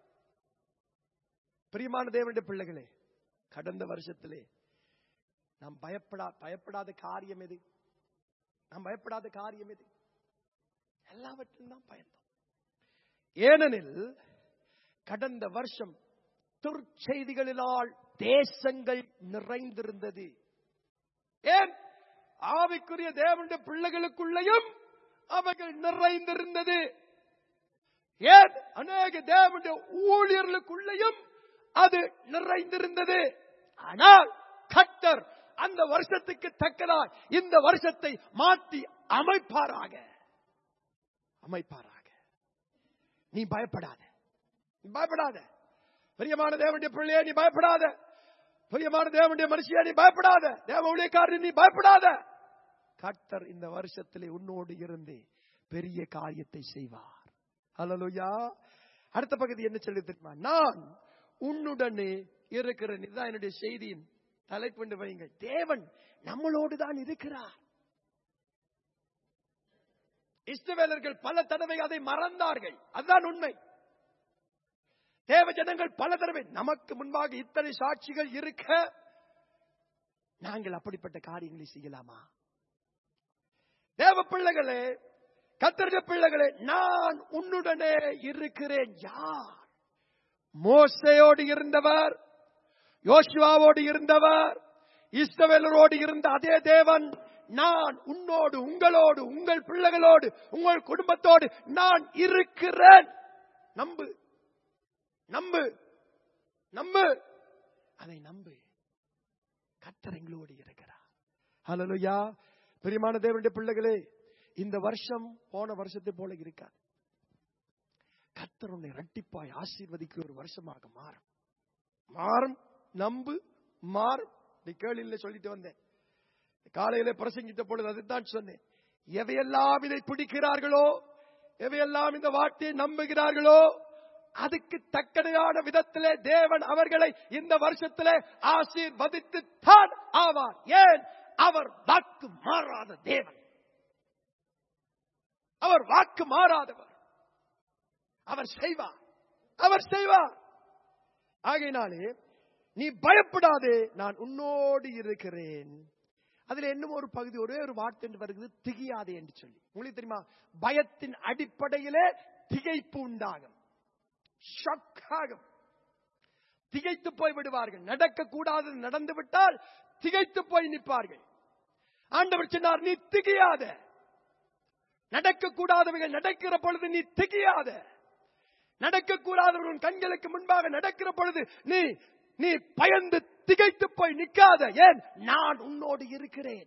பிரியமான தேவனுடைய பிள்ளைகளே கடந்த வருஷத்திலே நாம் பயப்படா பயப்படாத காரியம் எது நாம் பயப்படாத காரியம் எது எல்லாவற்றிலும் தான் பயந்தோம் ஏனெனில் கடந்த வருஷம் துர்ச்செய்திகளினால் தேசங்கள் நிறைந்திருந்தது ஏன் ஆவிக்குரிய தேவனுடைய பிள்ளைகளுக்குள்ளேயும் அவைகள் நிறைந்திருந்தது ஏன் அநேக தேவனுடைய ஊழியர்களுக்குள்ளேயும் அது நிறைந்திருந்தது ஆனால் கட்டர் அந்த வருஷத்துக்கு தக்கதாய் இந்த வருஷத்தை மாற்றி அமைப்பாராக அமைப்பாராக நீ பயப்படாத நீ பயப்படாத பிரியமான தேவனுடைய பிள்ளையே நீ பயப்படாத பிரியமான தேவனுடைய மனுஷியா நீ பயப்படாத தேவ ஊழியக்காரன் நீ பயப்படாத கர்த்தர் இந்த வருஷத்திலே உன்னோடு இருந்து பெரிய காரியத்தை செய்வார் ஹalleluya அடுத்த பகுதி என்ன சொல்லி தெரியுமா நான் உன்னுடனே இருக்கிறேன் இதுதான் என்னுடைய செய்தியின் தலைப்புண்டு வையுங்கள் தேவன் நம்மளோடு தான் இருக்கிறார் இஸ்ரவேலர்கள் பல தடவை அதை மறந்தார்கள் அதுதான் உண்மை தேவ ஜனங்கள் பல தடவை நமக்கு முன்பாக இத்தனை சாட்சிகள் இருக்க நாங்கள் அப்படிப்பட்ட காரியங்களை செய்யலாமா தேவ பிள்ளைகளே கத்தர்க பிள்ளைகளே நான் உன்னுடனே இருக்கிறேன் யார் மோசையோடு இருந்தவர் யோசுவாவோடு இருந்தவர் இஸ்ரவேலரோடு இருந்த அதே தேவன் நான் உன்னோடு உங்களோடு உங்கள் பிள்ளைகளோடு உங்கள் குடும்பத்தோடு நான் இருக்கிறேன் நம்பு நம்பு நம்பு அதை நம்பு கத்தர் எங்களோடு இருக்கிறார் ஹalleluya பிரியமான தேவனுடைய பிள்ளைகளே இந்த வருஷம் போன வருஷத்தை போல இருக்காது கத்தர் உன்னை இரட்டிப்பாய் ஆசீர்வதிக்கிற ஒரு வருஷமாக மாறும் மாறும் நம்பு மாறும் நீ கேள்வியில சொல்லிட்டு வந்தேன் காலையில பிரசங்கித்த பொழுது அதுதான் சொன்னேன் எவையெல்லாம் இதை பிடிக்கிறார்களோ எவையெல்லாம் இந்த வார்த்தையை நம்புகிறார்களோ அதுக்கு தக்கனையான விதத்திலே தேவன் அவர்களை இந்த வருஷத்திலே ஆசீர்வதித்து தான் ஆவார் ஏன் அவர் வாக்கு மாறாத தேவன் அவர் வாக்கு மாறாதவர் அவர் செய்வார் அவர் செய்வார் ஆகையினாலே நீ பயப்படாதே நான் உன்னோடு இருக்கிறேன் அதுல இன்னும் ஒரு பகுதி ஒரே ஒரு வார்த்தை என்று வருகிறது திகையாதே என்று சொல்லி உங்களுக்கு தெரியுமா பயத்தின் அடிப்படையிலே திகைப்பு உண்டாகும் ஷாக் ஆகும் திகைத்து போய் விடுவார்கள் நடக்க கூடாது நடந்து விட்டால் திகைத்து போய் நிற்பார்கள் ஆண்டவர் சொன்னார் நீ திகையாத நடக்க கூடாதவர்கள் நடக்கிற பொழுது நீ திகையாத நடக்கக்கூடாதவர்கள் உன் கண்களுக்கு முன்பாக நடக்கிற பொழுது நீ நீ பயந்து திகைத்து போய் நிற்காத ஏன் நான் உன்னோடு இருக்கிறேன்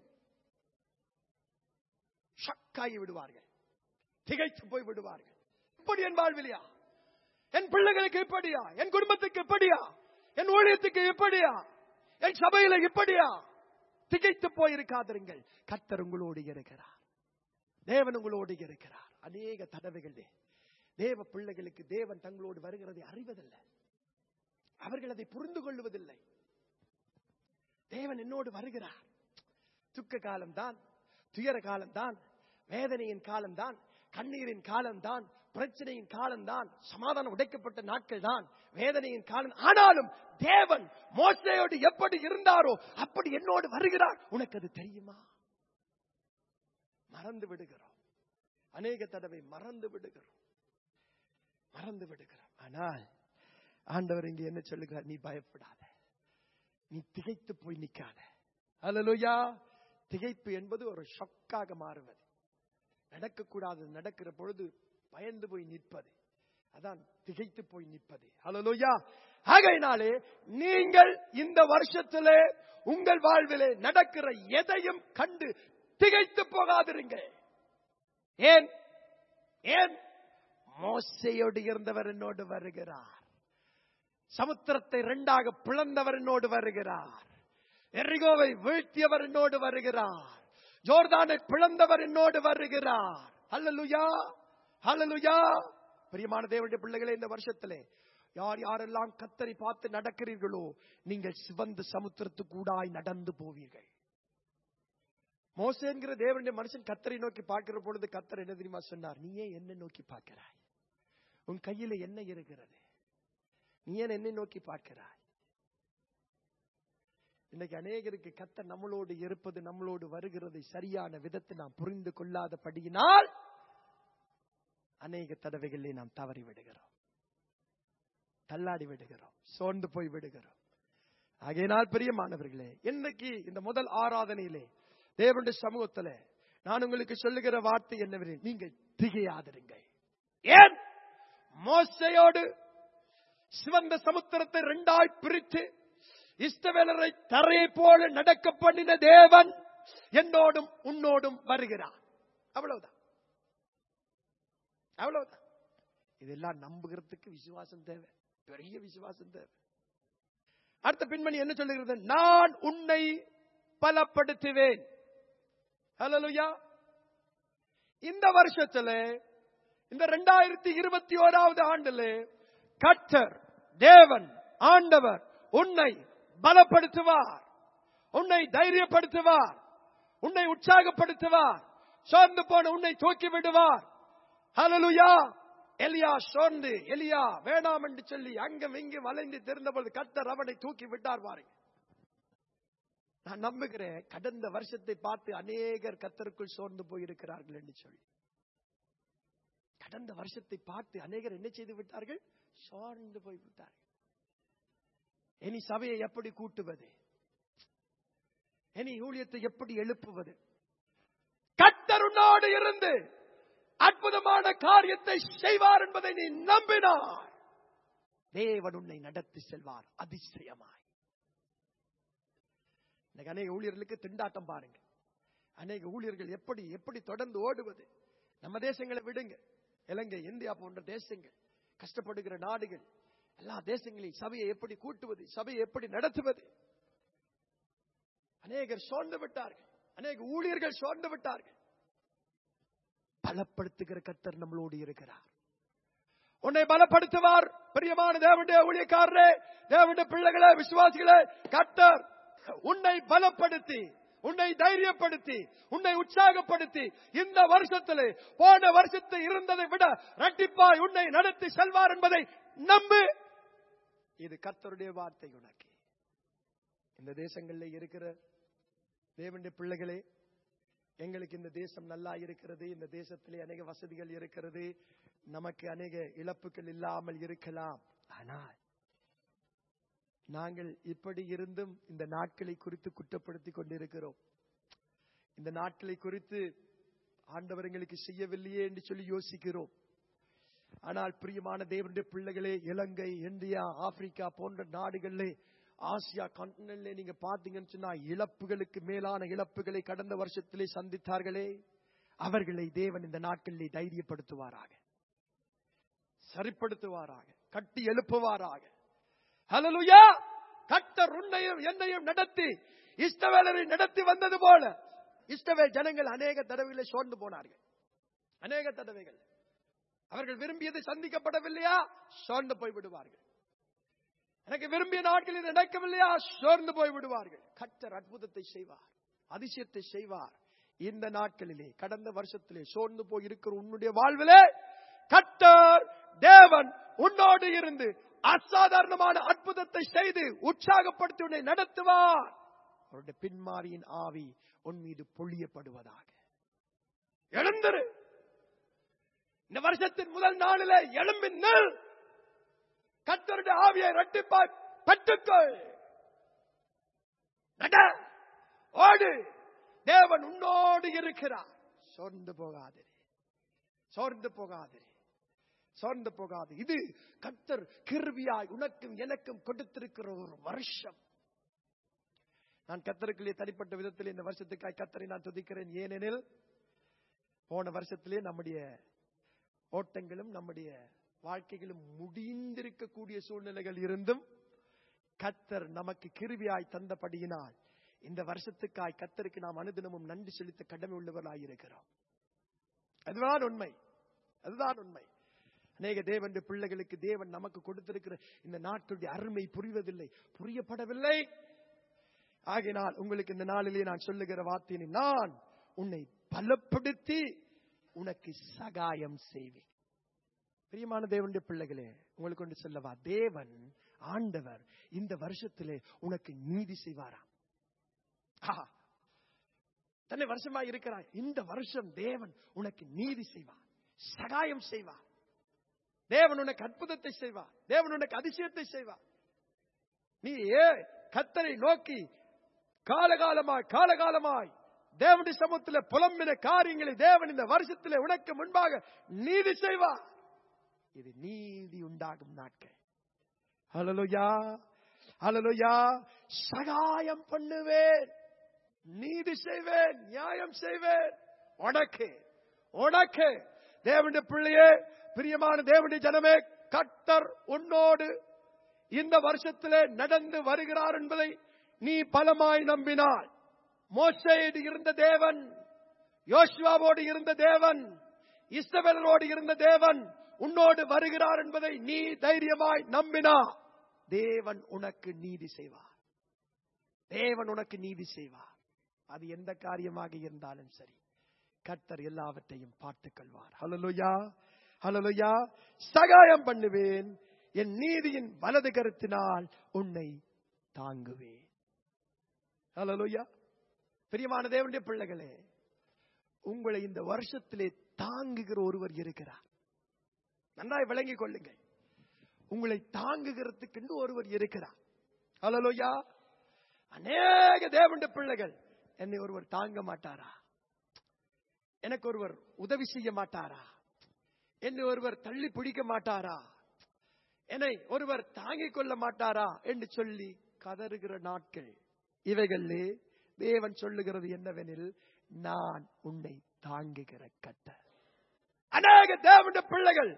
ஷக்காகி விடுவார்கள் திகைத்து போய் விடுவார்கள் இப்படி என் வாழ்விலையா என் பிள்ளைகளுக்கு இப்படியா என் குடும்பத்துக்கு இப்படியா என் ஊழியத்துக்கு இப்படியா என் சபையில இப்படியா திகைத்து போய் இருக்காதிருங்கள் கர்த்தர் உங்களோடு இருக்கிறார் தேவன் உங்களோடு இருக்கிறார் அநேக தடவைகளே தேவ பிள்ளைகளுக்கு தேவன் தங்களோடு வருகிறதை அறிவதில்லை அவர்கள் அதை புரிந்து கொள்வதில்லை தேவன் என்னோடு வருகிறார் துக்க காலம்தான் துயர காலம்தான் வேதனையின் காலம்தான் கண்ணீரின் காலம்தான் பிரச்சனையின் காலம்தான் சமாதானம் உடைக்கப்பட்ட நாட்கள் தான் வேதனையின் காலம் ஆனாலும் தேவன் மோசையோடு எப்படி இருந்தாரோ அப்படி என்னோடு வருகிறார் உனக்கு அது தெரியுமா மறந்து விடுகிறோம் அநேக தடவை மறந்து விடுகிறோம் மறந்து விடுகிறோம் ஆனால் ஆண்டவர் இங்கே என்ன சொல்லுகிறார் நீ பயப்படாத நீ திகைத்து போய் நிக்காத அல்லலுயா திகைப்பு என்பது ஒரு ஷொக்காக மாறுவது நடக்கக்கூடாது நடக்கிற பொழுது பயந்து போய் நிற்பது அதான் திகைத்து போய் நிற்பது ஹalleluya ஆகையினாலே நீங்கள் இந்த வருஷத்திலே உங்கள் வாழ்விலே நடக்கிற எதையும் கண்டு திகைத்து போகாதிருங்க ஏன் ஏன் மோசையோடு இருந்தவர் என்னோடு வருகிறார் சமுத்திரத்தை இரண்டாக பிளந்தவர் என்னோடு வருகிறார் எரிகோவை வீழ்த்தியவர் என்னோடு வருகிறார் ஜோர்தானை பிளந்தவர் என்னோடு வருகிறார் ஹalleluya ஹalleluya பிரியமான தேவனுடைய பிள்ளைகளே இந்த வருஷத்திலே யார் யாரெல்லாம் கத்தரை பார்த்து நடக்கிறீர்களோ நீங்கள் சிவந்த சமுத்திரத்துக்கூடாய் நடந்து போவீர்கள் மோசேங்கிற தேவனுடைய மனுஷன் கத்தரை நோக்கி பார்க்கிற பொழுது கத்தர் என்ன தெரியுமா சொன்னார் நீ ஏன் என்ன நோக்கி பார்க்கிறாய் உன் கையில என்ன இருக்கிறது நீ ஏன் என்னை நோக்கி பார்க்கிறாய் இன்னைக்கு அநேகருக்கு கத்த நம்மளோடு இருப்பது நம்மளோடு வருகிறது சரியான விதத்தை நாம் புரிந்து கொள்ளாதபடியினால் அநேக தடவைகளிலே நாம் தவறி விடுகிறோம் தள்ளாடி விடுகிறோம் சோர்ந்து போய் விடுகிறோம் ஆகையினால் பிரியமானவர்களே இன்னைக்கு இந்த முதல் ஆராதனையிலே தேவனுடைய சமூகத்துல நான் உங்களுக்கு சொல்லுகிற வார்த்தை என்னவெனில் நீங்கள் திகையாதிருங்கள் ஏன் மோசையோடு சிவந்த சமுத்திரத்தை இரண்டாய் பிரித்து இஸ்தவேலரை தரையை போல நடக்க பண்ணின தேவன் என்னோடும் உன்னோடும் வருகிறார் அவ்வளவுதான் அவ்வளவுதான் இதெல்லாம் நம்புகிறதுக்கு விசுவாசம் தேவை பெரிய விசுவாசம் தேவை அடுத்த பின்மணி என்ன சொல்லுகிறது நான் உன்னை பலப்படுத்துவேன் ஹalleluya இந்த வருஷத்துல இந்த ரெண்டாயிரத்தி இருபத்தி ஓராவது ஆண்டுல கர்த்தர் தேவன் ஆண்டவர் உன்னை பலப்படுத்துவார் உன்னை தைரியப்படுத்துவார் உன்னை உற்சாகப்படுத்துவார் சோர்ந்து போன உன்னை தூக்கி விடுவார் ஹalleluya எலியா சோர்ந்து எலியா வேண்டாம் என்று சொல்லி அங்கும் இங்கும் வளைந்து தெரிந்த பொழுது கர்த்தர் அவனை தூக்கி விட்டார் பாருங்க நான் நம்புகிறேன் கடந்த வருஷத்தை பார்த்து அநேகர் கத்தருக்குள் சோர்ந்து போயிருக்கிறார்கள் என்று சொல்லி கடந்த வருஷத்தை பார்த்து அநேகர் என்ன செய்து விட்டார்கள் சோர்ந்து போய் விட்டார்கள் இனி சபையை எப்படி கூட்டுவது இனி ஊழியத்தை எப்படி எழுப்புவது கத்தருனோடு இருந்து அற்புதமான காரியத்தை செய்வார் என்பதை நீ நம்பினார் தேவன் உன்னை நடத்தி செல்வார் அதிசயமாய் இன்னைக்கு அநேக ஊழியர்களுக்கு திண்டாட்டம் பாருங்க அநேக ஊழியர்கள் எப்படி எப்படி தொடர்ந்து ஓடுவது நம்ம தேசங்களை விடுங்க இலங்கை இந்தியா போன்ற தேசங்கள் கஷ்டப்படுகிற நாடுகள் எல்லா தேசங்களையும் சபையை எப்படி கூட்டுவது சபையை எப்படி நடத்துவது அநேகர் சோர்ந்து விட்டார்கள் அநேக ஊழியர்கள் சோர்ந்து விட்டார்கள் பலப்படுத்துகிற கத்தர் நம்மளோடு இருக்கிறார் உன்னை பலப்படுத்துவார் பிரியமான தேவனுடைய ஊழியக்காரரே தேவனுடைய பிள்ளைகளே விசுவாசிகளே கத்தர் உன்னை பலப்படுத்தி உன்னை தைரியப்படுத்தி உன்னை உற்சாகப்படுத்தி இந்த வருஷத்திலே போன வருஷத்தில் இருந்ததை விட இரட்டிப்பாய் உன்னை நடத்தி செல்வார் என்பதை நம்பு இது கர்த்தருடைய வார்த்தை உனக்கு இந்த தேசங்களில் இருக்கிற தேவனுடைய பிள்ளைகளே எங்களுக்கு இந்த தேசம் நல்லா இருக்கிறது இந்த தேசத்திலே அநேக வசதிகள் இருக்கிறது நமக்கு அநேக இழப்புகள் இல்லாமல் இருக்கலாம் ஆனால் நாங்கள் இப்படி இருந்தும் இந்த நாட்களை குறித்து குற்றப்படுத்தி கொண்டிருக்கிறோம் இந்த நாட்களை குறித்து ஆண்டவர் எங்களுக்கு செய்யவில்லையே என்று சொல்லி யோசிக்கிறோம் ஆனால் பிரியமான தேவனுடைய பிள்ளைகளே இலங்கை இந்தியா ஆப்பிரிக்கா போன்ற நாடுகளிலே ஆசியா கான்டினென்ட்ல நீங்க பாத்தீங்கன்னு சொன்னா இழப்புகளுக்கு மேலான இழப்புகளை கடந்த வருஷத்திலே சந்தித்தார்களே அவர்களை தேவன் இந்த நாட்களிலே தைரியப்படுத்துவாராக சரிப்படுத்துவாராக கட்டி எழுப்புவாராக ஹalleluya கர்த்தர் உன்னையும் என்னையும் நடத்தி இஸ்ரவேலரை நடத்தி வந்தது போல இஸ்ரவேல் ஜனங்கள் அநேக தடவைகளை சோர்ந்து போனார்கள் அநேக தடவைகள் அவர்கள் விரும்பியது சந்திக்கப்படவில்லையா சோர்ந்து போய் விடுவார்கள் எனக்கு விரும்பிய நாட்களில் நடக்கவில்லையா சோர்ந்து போய் விடுவார்கள் கர்த்தர் அற்புதத்தை செய்வார் அதிசயத்தை செய்வார் இந்த நாட்களிலே கடந்த வருஷத்திலே சோர்ந்து போய் இருக்கிற உன்னுடைய வாழ்விலே கர்த்தர் தேவன் உன்னோடு இருந்து அசாதாரணமான அற்புதத்தை செய்து உற்சாகப்படுத்தி உன்னை நடத்துவார் அவருடைய பின்மாரியின் ஆவி உன் மீது பொழியப்படுவதாக எழுந்திரு இந்த வருஷத்தின் முதல் நாளிலே எழும்பி நில் கத்தருடைய ஆவியை இரட்டிப்பாய் பெற்றுக்கொள் நட ஓடு தேவன் உன்னோடு இருக்கிறார் சோர்ந்து போகாதே சோர்ந்து போகாதே சோர்ந்து போகாது இது கர்த்தர் கிருபியாய் உனக்கும் எனக்கும் கொடுத்திருக்கிற ஒரு வருஷம் நான் கத்தருக்குள்ளே தனிப்பட்ட விதத்தில் இந்த வருஷத்துக்காய் கத்தரை நான் துதிக்கிறேன் ஏனெனில் போன வருஷத்திலே நம்முடைய ஓட்டங்களும் நம்முடைய வாழ்க்கைகளும் முடிந்திருக்கக்கூடிய சூழ்நிலைகள் இருந்தும் கத்தர் நமக்கு கிருவியாய் தந்தபடியினால் இந்த வருஷத்துக்காய் கத்தருக்கு நாம் அனுதினமும் நன்றி செலுத்த கடமை உள்ளவர்களாயிருக்கிறோம் அதுதான் உண்மை அதுதான் உண்மை அநேக தேவன் பிள்ளைகளுக்கு தேவன் நமக்கு கொடுத்திருக்கிற இந்த நாட்களுடைய அருமை புரிவதில்லை புரியப்படவில்லை ஆகினால் உங்களுக்கு இந்த நாளிலே நான் சொல்லுகிற வார்த்தையினை நான் உன்னை பலப்படுத்தி உனக்கு சகாயம் செய்வேன் பிரியமான தேவனுடைய பிள்ளைகளே உங்களுக்கு ஒன்று சொல்லவா தேவன் ஆண்டவர் இந்த வருஷத்திலே உனக்கு நீதி செய்வாராம் ஆஹா. தன்னை வருஷமா இருக்கிறாய் இந்த வருஷம் தேவன் உனக்கு நீதி செய்வார் சகாயம் செய்வார் தேவன் உனக்கு அற்புதத்தை செய்வார் தேவன் உனக்கு அதிசயத்தை செய்வார் நீ ஏ கத்தரை நோக்கி காலகாலமாய் காலகாலமாய் தேவனுடைய சமூகத்தில் புலம்பின காரியங்களை தேவன் இந்த வருஷத்தில் உனக்கு முன்பாக நீதி செய்வார் இது நீதி உண்டாகும் நாட்கள் ஹலலுயா ஹலலுயா சகாயம் பண்ணுவேன் நீதி செய்வேன் நியாயம் செய்வேன் உனக்கு உனக்கு தேவனுடைய பிள்ளையே பிரியமான தேவனுடைய ஜனமே கட்டர் உன்னோடு இந்த வருஷத்திலே நடந்து வருகிறார் என்பதை நீ பலமாய் நம்பினாய் மோசையோடு இருந்த தேவன் யோசுவாவோடு இருந்த தேவன் இஸ்ரவேலரோடு இருந்த தேவன் உன்னோடு வருகிறார் என்பதை நீ தைரியமாய் நம்பினா தேவன் உனக்கு நீதி செய்வார் தேவன் உனக்கு நீதி செய்வார் அது எந்த காரியமாக இருந்தாலும் சரி கர்த்தர் எல்லாவற்றையும் பார்த்துக் கொள்வார் ஹலலுயா ஹலலுயா சகாயம் பண்ணுவேன் என் நீதியின் வலது கருத்தினால் உன்னை தாங்குவேன் ஹலலுயா பிரியமான தேவனுடைய பிள்ளைகளே உங்களை இந்த வருஷத்திலே தாங்குகிற ஒருவர் இருக்கிறார் நன்றாய் விளங்கிக் கொள்ளுங்கள் உங்களை தாங்குகிறதுக்கு ஒருவர் இருக்கிறார் ஹலலுயா அநேக தேவனுடைய பிள்ளைகள் என்னை ஒருவர் தாங்க மாட்டாரா எனக்கு ஒருவர் உதவி செய்ய மாட்டாரா என்னை ஒருவர் தள்ளி பிடிக்க மாட்டாரா என்னை ஒருவர் தாங்கிக் கொள்ள மாட்டாரா என்று சொல்லி கதறுகிற நாட்கள் இவைகளிலே தேவன் சொல்லுகிறது என்னவெனில் நான் உன்னை தாங்குகிற கட்ட அநேக தேவனுடைய பிள்ளைகள்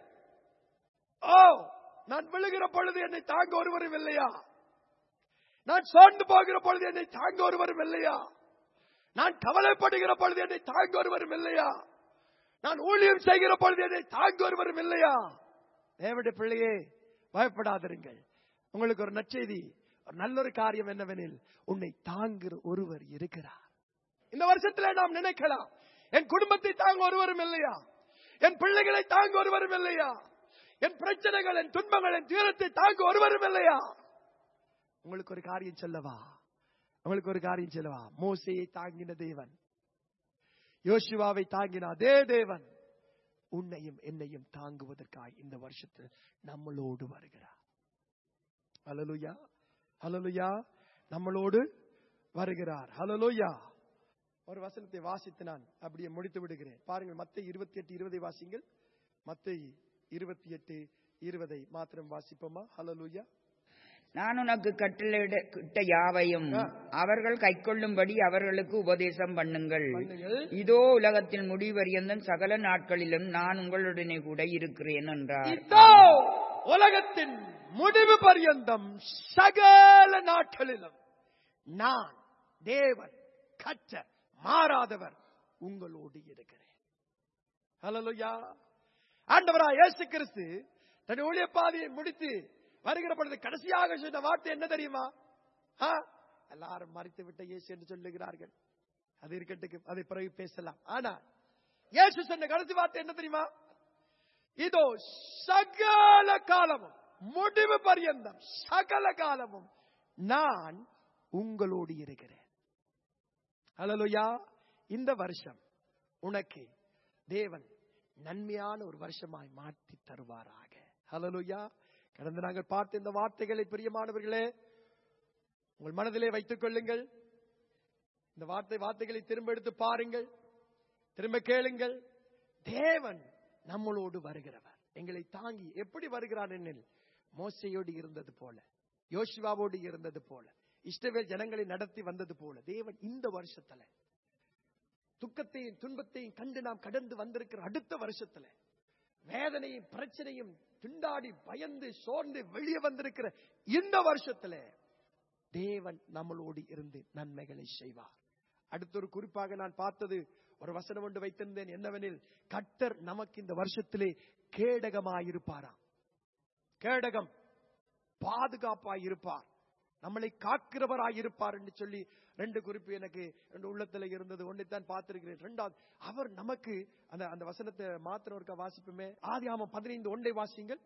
ஓ நான் விழுகிற பொழுது என்னை தாங்க ஒருவரும் இல்லையா நான் சோர்ந்து போகிற பொழுது என்னை தாங்க ஒருவரும் இல்லையா நான் கவலைப்படுகிற பொழுது என்னை தாங்க ஒருவரும் இல்லையா நான் ஊழியம் செய்கிற பொழுது என்னை தாங்க ஒருவரும் இல்லையா தேவனுடைய பிள்ளையே பயப்படாதிருங்கள் உங்களுக்கு ஒரு நற்செய்தி ஒரு நல்ல ஒரு காரியம் என்னவெனில் உன்னை தாங்குகிற ஒருவர் இருக்கிறார் இந்த வருஷத்துல நாம் நினைக்கலாம் என் குடும்பத்தை தாங்க ஒருவரும் இல்லையா என் பிள்ளைகளை தாங்க ஒருவரும் இல்லையா என் பிரச்சனைகள் என் துன்பங்கள் என் தீரத்தை தாங்க ஒருவரும் இல்லையா உங்களுக்கு ஒரு காரியம் சொல்லவா உங்களுக்கு ஒரு காரியம் சொல்லவா மோசையை தாங்கின தேவன் யோசுவாவை தாங்கின அதே தேவன் உன்னையும் என்னையும் தாங்குவதற்காய் இந்த வருஷத்தில் நம்மளோடு வருகிறார் ஹலலுயா ஹலலுயா நம்மளோடு வருகிறார் ஹலலுயா ஒரு வசனத்தை வாசித்து நான் அப்படியே முடித்து விடுகிறேன் பாருங்கள் மத்த இருபத்தி எட்டு இருபதை வாசிங்கள் மத்த இருபத்தி எட்டு இருபதை மாத்திரம் வாசிப்போமா ஹலலுயா நான் உனக்கு கட்டளையிட்ட யாவையும் ஆ. அவர்கள் கைக்கொள்ளும்படி அவர்களுக்கு உபதேசம் பண்ணுங்கள் பண்ணுங்கள். இதோ உலகத்தில் முடிவரியந்தன் சகல நாட்களிலும் நான் உங்களுடனே கூட இருக்கிறேன் என்றார் இதோ உலகத்தின் முடிவு பரியந்தம் சகல நாட்களிலும் நான் தேவன் கற்ற மாறாதவர் உங்களோடு இருக்கிறேன் ஹalleluya ஆண்டவரா இயேசு கிறிஸ்து தன் ஊழிய பாதையை முடித்து வருகிற பொழுது கடைசியாக சொன்ன வார்த்தை என்ன தெரியுமா ஆ? எல்லாரும் மறித்து விட்ட இயேசு என்று சொல்லுகிறார்கள் அது இருக்கட்டுக்கு அதை பிறகு பேசலாம் ஆனா இயேசு சொன்ன கடைசி வார்த்தை என்ன தெரியுமா இதோ சகல காலமும் முடிவு பரியந்தம் சகல காலமும் நான் உங்களோடு இருக்கிறேன் ஹalleluya இந்த வருஷம் உனக்கு தேவன் நன்மையான ஒரு வருஷமாய் மாற்றி தருவாராக ஹalleluya கடந்த நாங்கள் பார்த்த இந்த வார்த்தைகளை பிரியமானவர்களே உங்கள் மனதிலே வைத்துக் கொள்ளுங்கள் இந்த வார்த்தை வார்த்தைகளை திரும்ப எடுத்து பாருங்கள் திரும்ப கேளுங்கள் தேவன் நம்மளோடு வருகிறவர் எங்களை தாங்கி எப்படி வருகிறார் என்னில் மோசையோடு இருந்தது போல யோசுவாவோடு இருந்தது போல இஷ்டவேல் ஜனங்களை நடத்தி வந்தது போல தேவன் இந்த வருஷத்துல துக்கத்தையும் துன்பத்தையும் கண்டு நாம் கடந்து வந்திருக்கிற அடுத்த வருஷத்துல வேதனையும் பிரச்சனையும் திண்டாடி பயந்து சோர்ந்து வெளியே வந்திருக்கிற இந்த வருஷத்துல தேவன் நம்மளோடு இருந்து நன்மைகளை செய்வார் அடுத்த ஒரு குறிப்பாக நான் பார்த்தது ஒரு வசனம் ஒன்று வைத்திருந்தேன் என்னவெனில் கட்டர் நமக்கு இந்த வருஷத்திலே கேடகமாயிருப்பாராம் கேடகம் பாதுகாப்பாய் இருப்பார் நம்மளை காக்கிறவராய் இருப்பார் என்று சொல்லி ரெண்டு குறிப்பு எனக்கு ரெண்டு உள்ளத்துல இருந்தது ஒன்றைத்தான் பார்த்திருக்கிறேன் ரெண்டாவது அவர் நமக்கு அந்த அந்த வசனத்தை மாத்திரம் ஒருக்கா வாசிப்புமே ஆதியாமம் பதினைந்து ஒன்றை வாசிங்கள்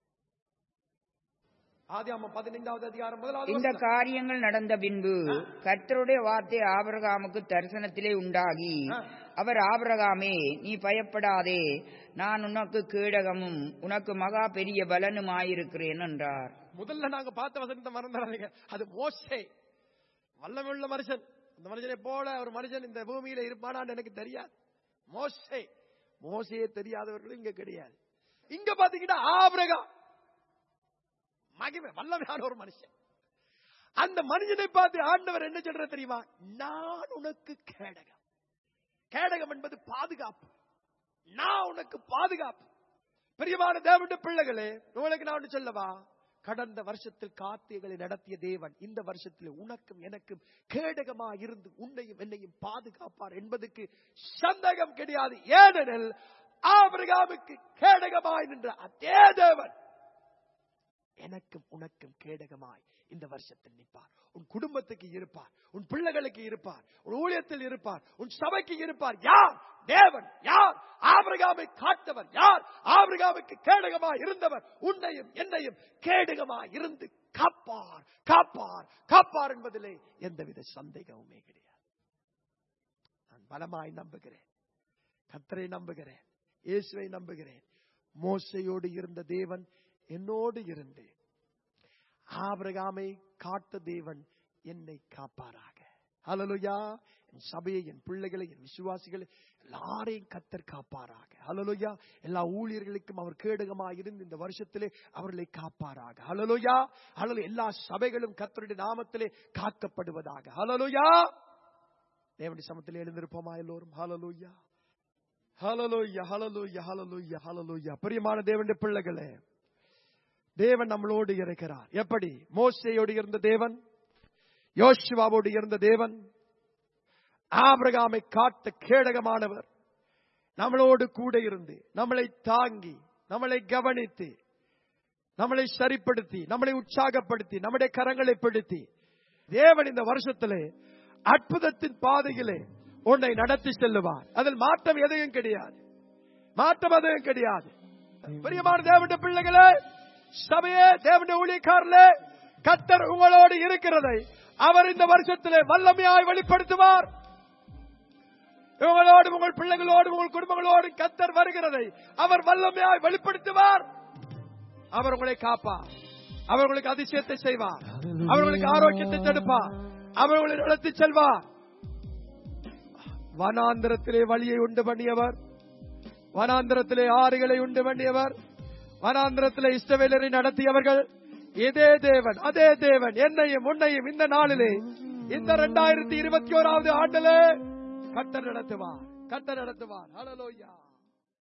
ஆதியாமம் பதினைந்தாவது அதிகாரம் முதலாவது இந்த வசனம். காரியங்கள் நடந்த பின்பு கர்த்தருடைய வார்த்தை ஆபிரகாமுக்கு தரிசனத்திலே உண்டாகி ஆ. அவர் ஆபிரகாமே நீ பயப்படாதே நான் உனக்கு கீழகமும் உனக்கு மகா பெரிய பலனுமாயிருக்கிறேன் என்றார் முதல்ல நாங்க பார்த்த வசனத்தை மறந்துடாதீங்க அது மோசே வல்லமுள்ள மனுஷன் அந்த மனுஷனை போல ஒரு மனுஷன் இந்த பூமியில இருப்பானான்னு எனக்கு தெரியாது மோசே மோசையே தெரியாதவர்களும் இங்க கிடையாது இங்க பாத்தீங்கன்னா ஆபிரகாம் மகிமை வல்லமையான ஒரு மனுஷன் அந்த மனுஷனை பார்த்து ஆண்டவர் என்ன சொல்ற தெரியுமா நான் உனக்கு கேடகம் கேடகம் என்பது பாதுகாப்பு நான் உனக்கு பாதுகாப்பு பிரியமான தேவனுடைய பிள்ளைகளே உங்களுக்கு நான் ஒன்று சொல்லவா கடந்த வருஷத்தில் காத்தியங்களை நடத்திய தேவன் இந்த வருஷத்தில் உனக்கும் எனக்கும் கேடகமா இருந்து உன்னையும் என்னையும் பாதுகாப்பார் என்பதுக்கு சந்தேகம் கிடையாது ஏனெனில் ஆபிரகாமுக்கு கேடகமாய் நின்ற அதே தேவன் எனக்கும் உனக்கும் கேடகமாய் இந்த வருஷத்தில் நிற்பார் உன் குடும்பத்துக்கு இருப்பார் உன் பிள்ளைகளுக்கு இருப்பார் உன் ஊழியத்தில் இருப்பார் உன் சபைக்கு இருப்பார் யார் தேவன் யார் ஆபிரகாமை காத்தவர் யார் ஆபிரகாமுக்கு கேடகமாய் இருந்தவர் உன்னையும் என்னையும் கேடகமாய் இருந்து காப்பார் காப்பார் காப்பார் என்பதிலே எந்தவித சந்தேகமுமே கிடையாது நான் பலமாய் நம்புகிறேன் கத்தரை நம்புகிறேன் இயேசுவை நம்புகிறேன் மோசையோடு இருந்த தேவன் என்னோடு இருந்து ஆபிரகாமை காத்த தேவன் என்னை காப்பாராக ஹalleluya என் சபையை என் பிள்ளைகளை என் விசுவாசிகளை எல்லாரையும் கத்தர் காப்பாராக ஹalleluya எல்லா ஊழியர்களுக்கும் அவர் கேடகமாக இருந்து இந்த வருஷத்திலே அவர்களை காப்பாராக ஹalleluya ஹalleluya எல்லா சபைகளும் கத்தருடைய நாமத்திலே காக்கப்படுவதாக ஹalleluya தேவனுடைய சமத்திலே எழுந்திருப்போமா எல்லோரும் ஹalleluya ஹalleluya ஹalleluya ஹalleluya ஹalleluya பிரியமான தேவனுடைய பிள்ளைகளே தேவன் நம்மளோடு இருக்கிறார் எப்படி மோசையோடு இருந்த தேவன் யோசுவாவோடு இருந்த தேவன் ஆபிரகாமை காத்த கேடகமானவர் நம்மளோடு கூட இருந்து நம்மளை தாங்கி நம்மளை கவனித்து நம்மளை சரிப்படுத்தி நம்மளை உற்சாகப்படுத்தி நம்முடைய கரங்களை பிடித்தி தேவன் இந்த வருஷத்திலே அற்புதத்தின் பாதையிலே உன்னை நடத்தி செல்லுவார் அதில் மாற்றம் எதையும் கிடையாது மாற்றம் எதையும் கிடையாது பிரியமான தேவனுடைய பிள்ளைகளே சபையே தேவனுடைய ஊழியக்காரர்களே கத்தர் உங்களோடு இருக்கிறதை அவர் இந்த வருஷத்திலே வல்லமையாய் வெளிப்படுத்துவார் உங்களோடும் உங்கள் பிள்ளைகளோடும் உங்கள் குடும்பங்களோடும் கத்தர் வருகிறதை அவர் வல்லமையாய் வெளிப்படுத்துவார் அவர் உங்களை காப்பார் அவர் உங்களுக்கு அதிசயத்தை செய்வார் அவர் உங்களுக்கு ஆரோக்கியத்தை தடுப்பார் அவர் உங்களை நடத்தி செல்வார் வனாந்திரத்திலே வழியை உண்டு பண்ணியவர் வனாந்திரத்திலே ஆறுகளை உண்டு பண்ணியவர் வனாந்திரத்திலே இஷ்டவேலரை நடத்தியவர்கள் இதே தேவன் அதே தேவன் என்னையும் உன்னையும் இந்த நாளிலே இந்த இரண்டாயிரத்தி இருபத்தி ஓராவது ஆண்டிலே கட்ட நடத்துவார் கட்ட நடத்துவார் ஹalleluya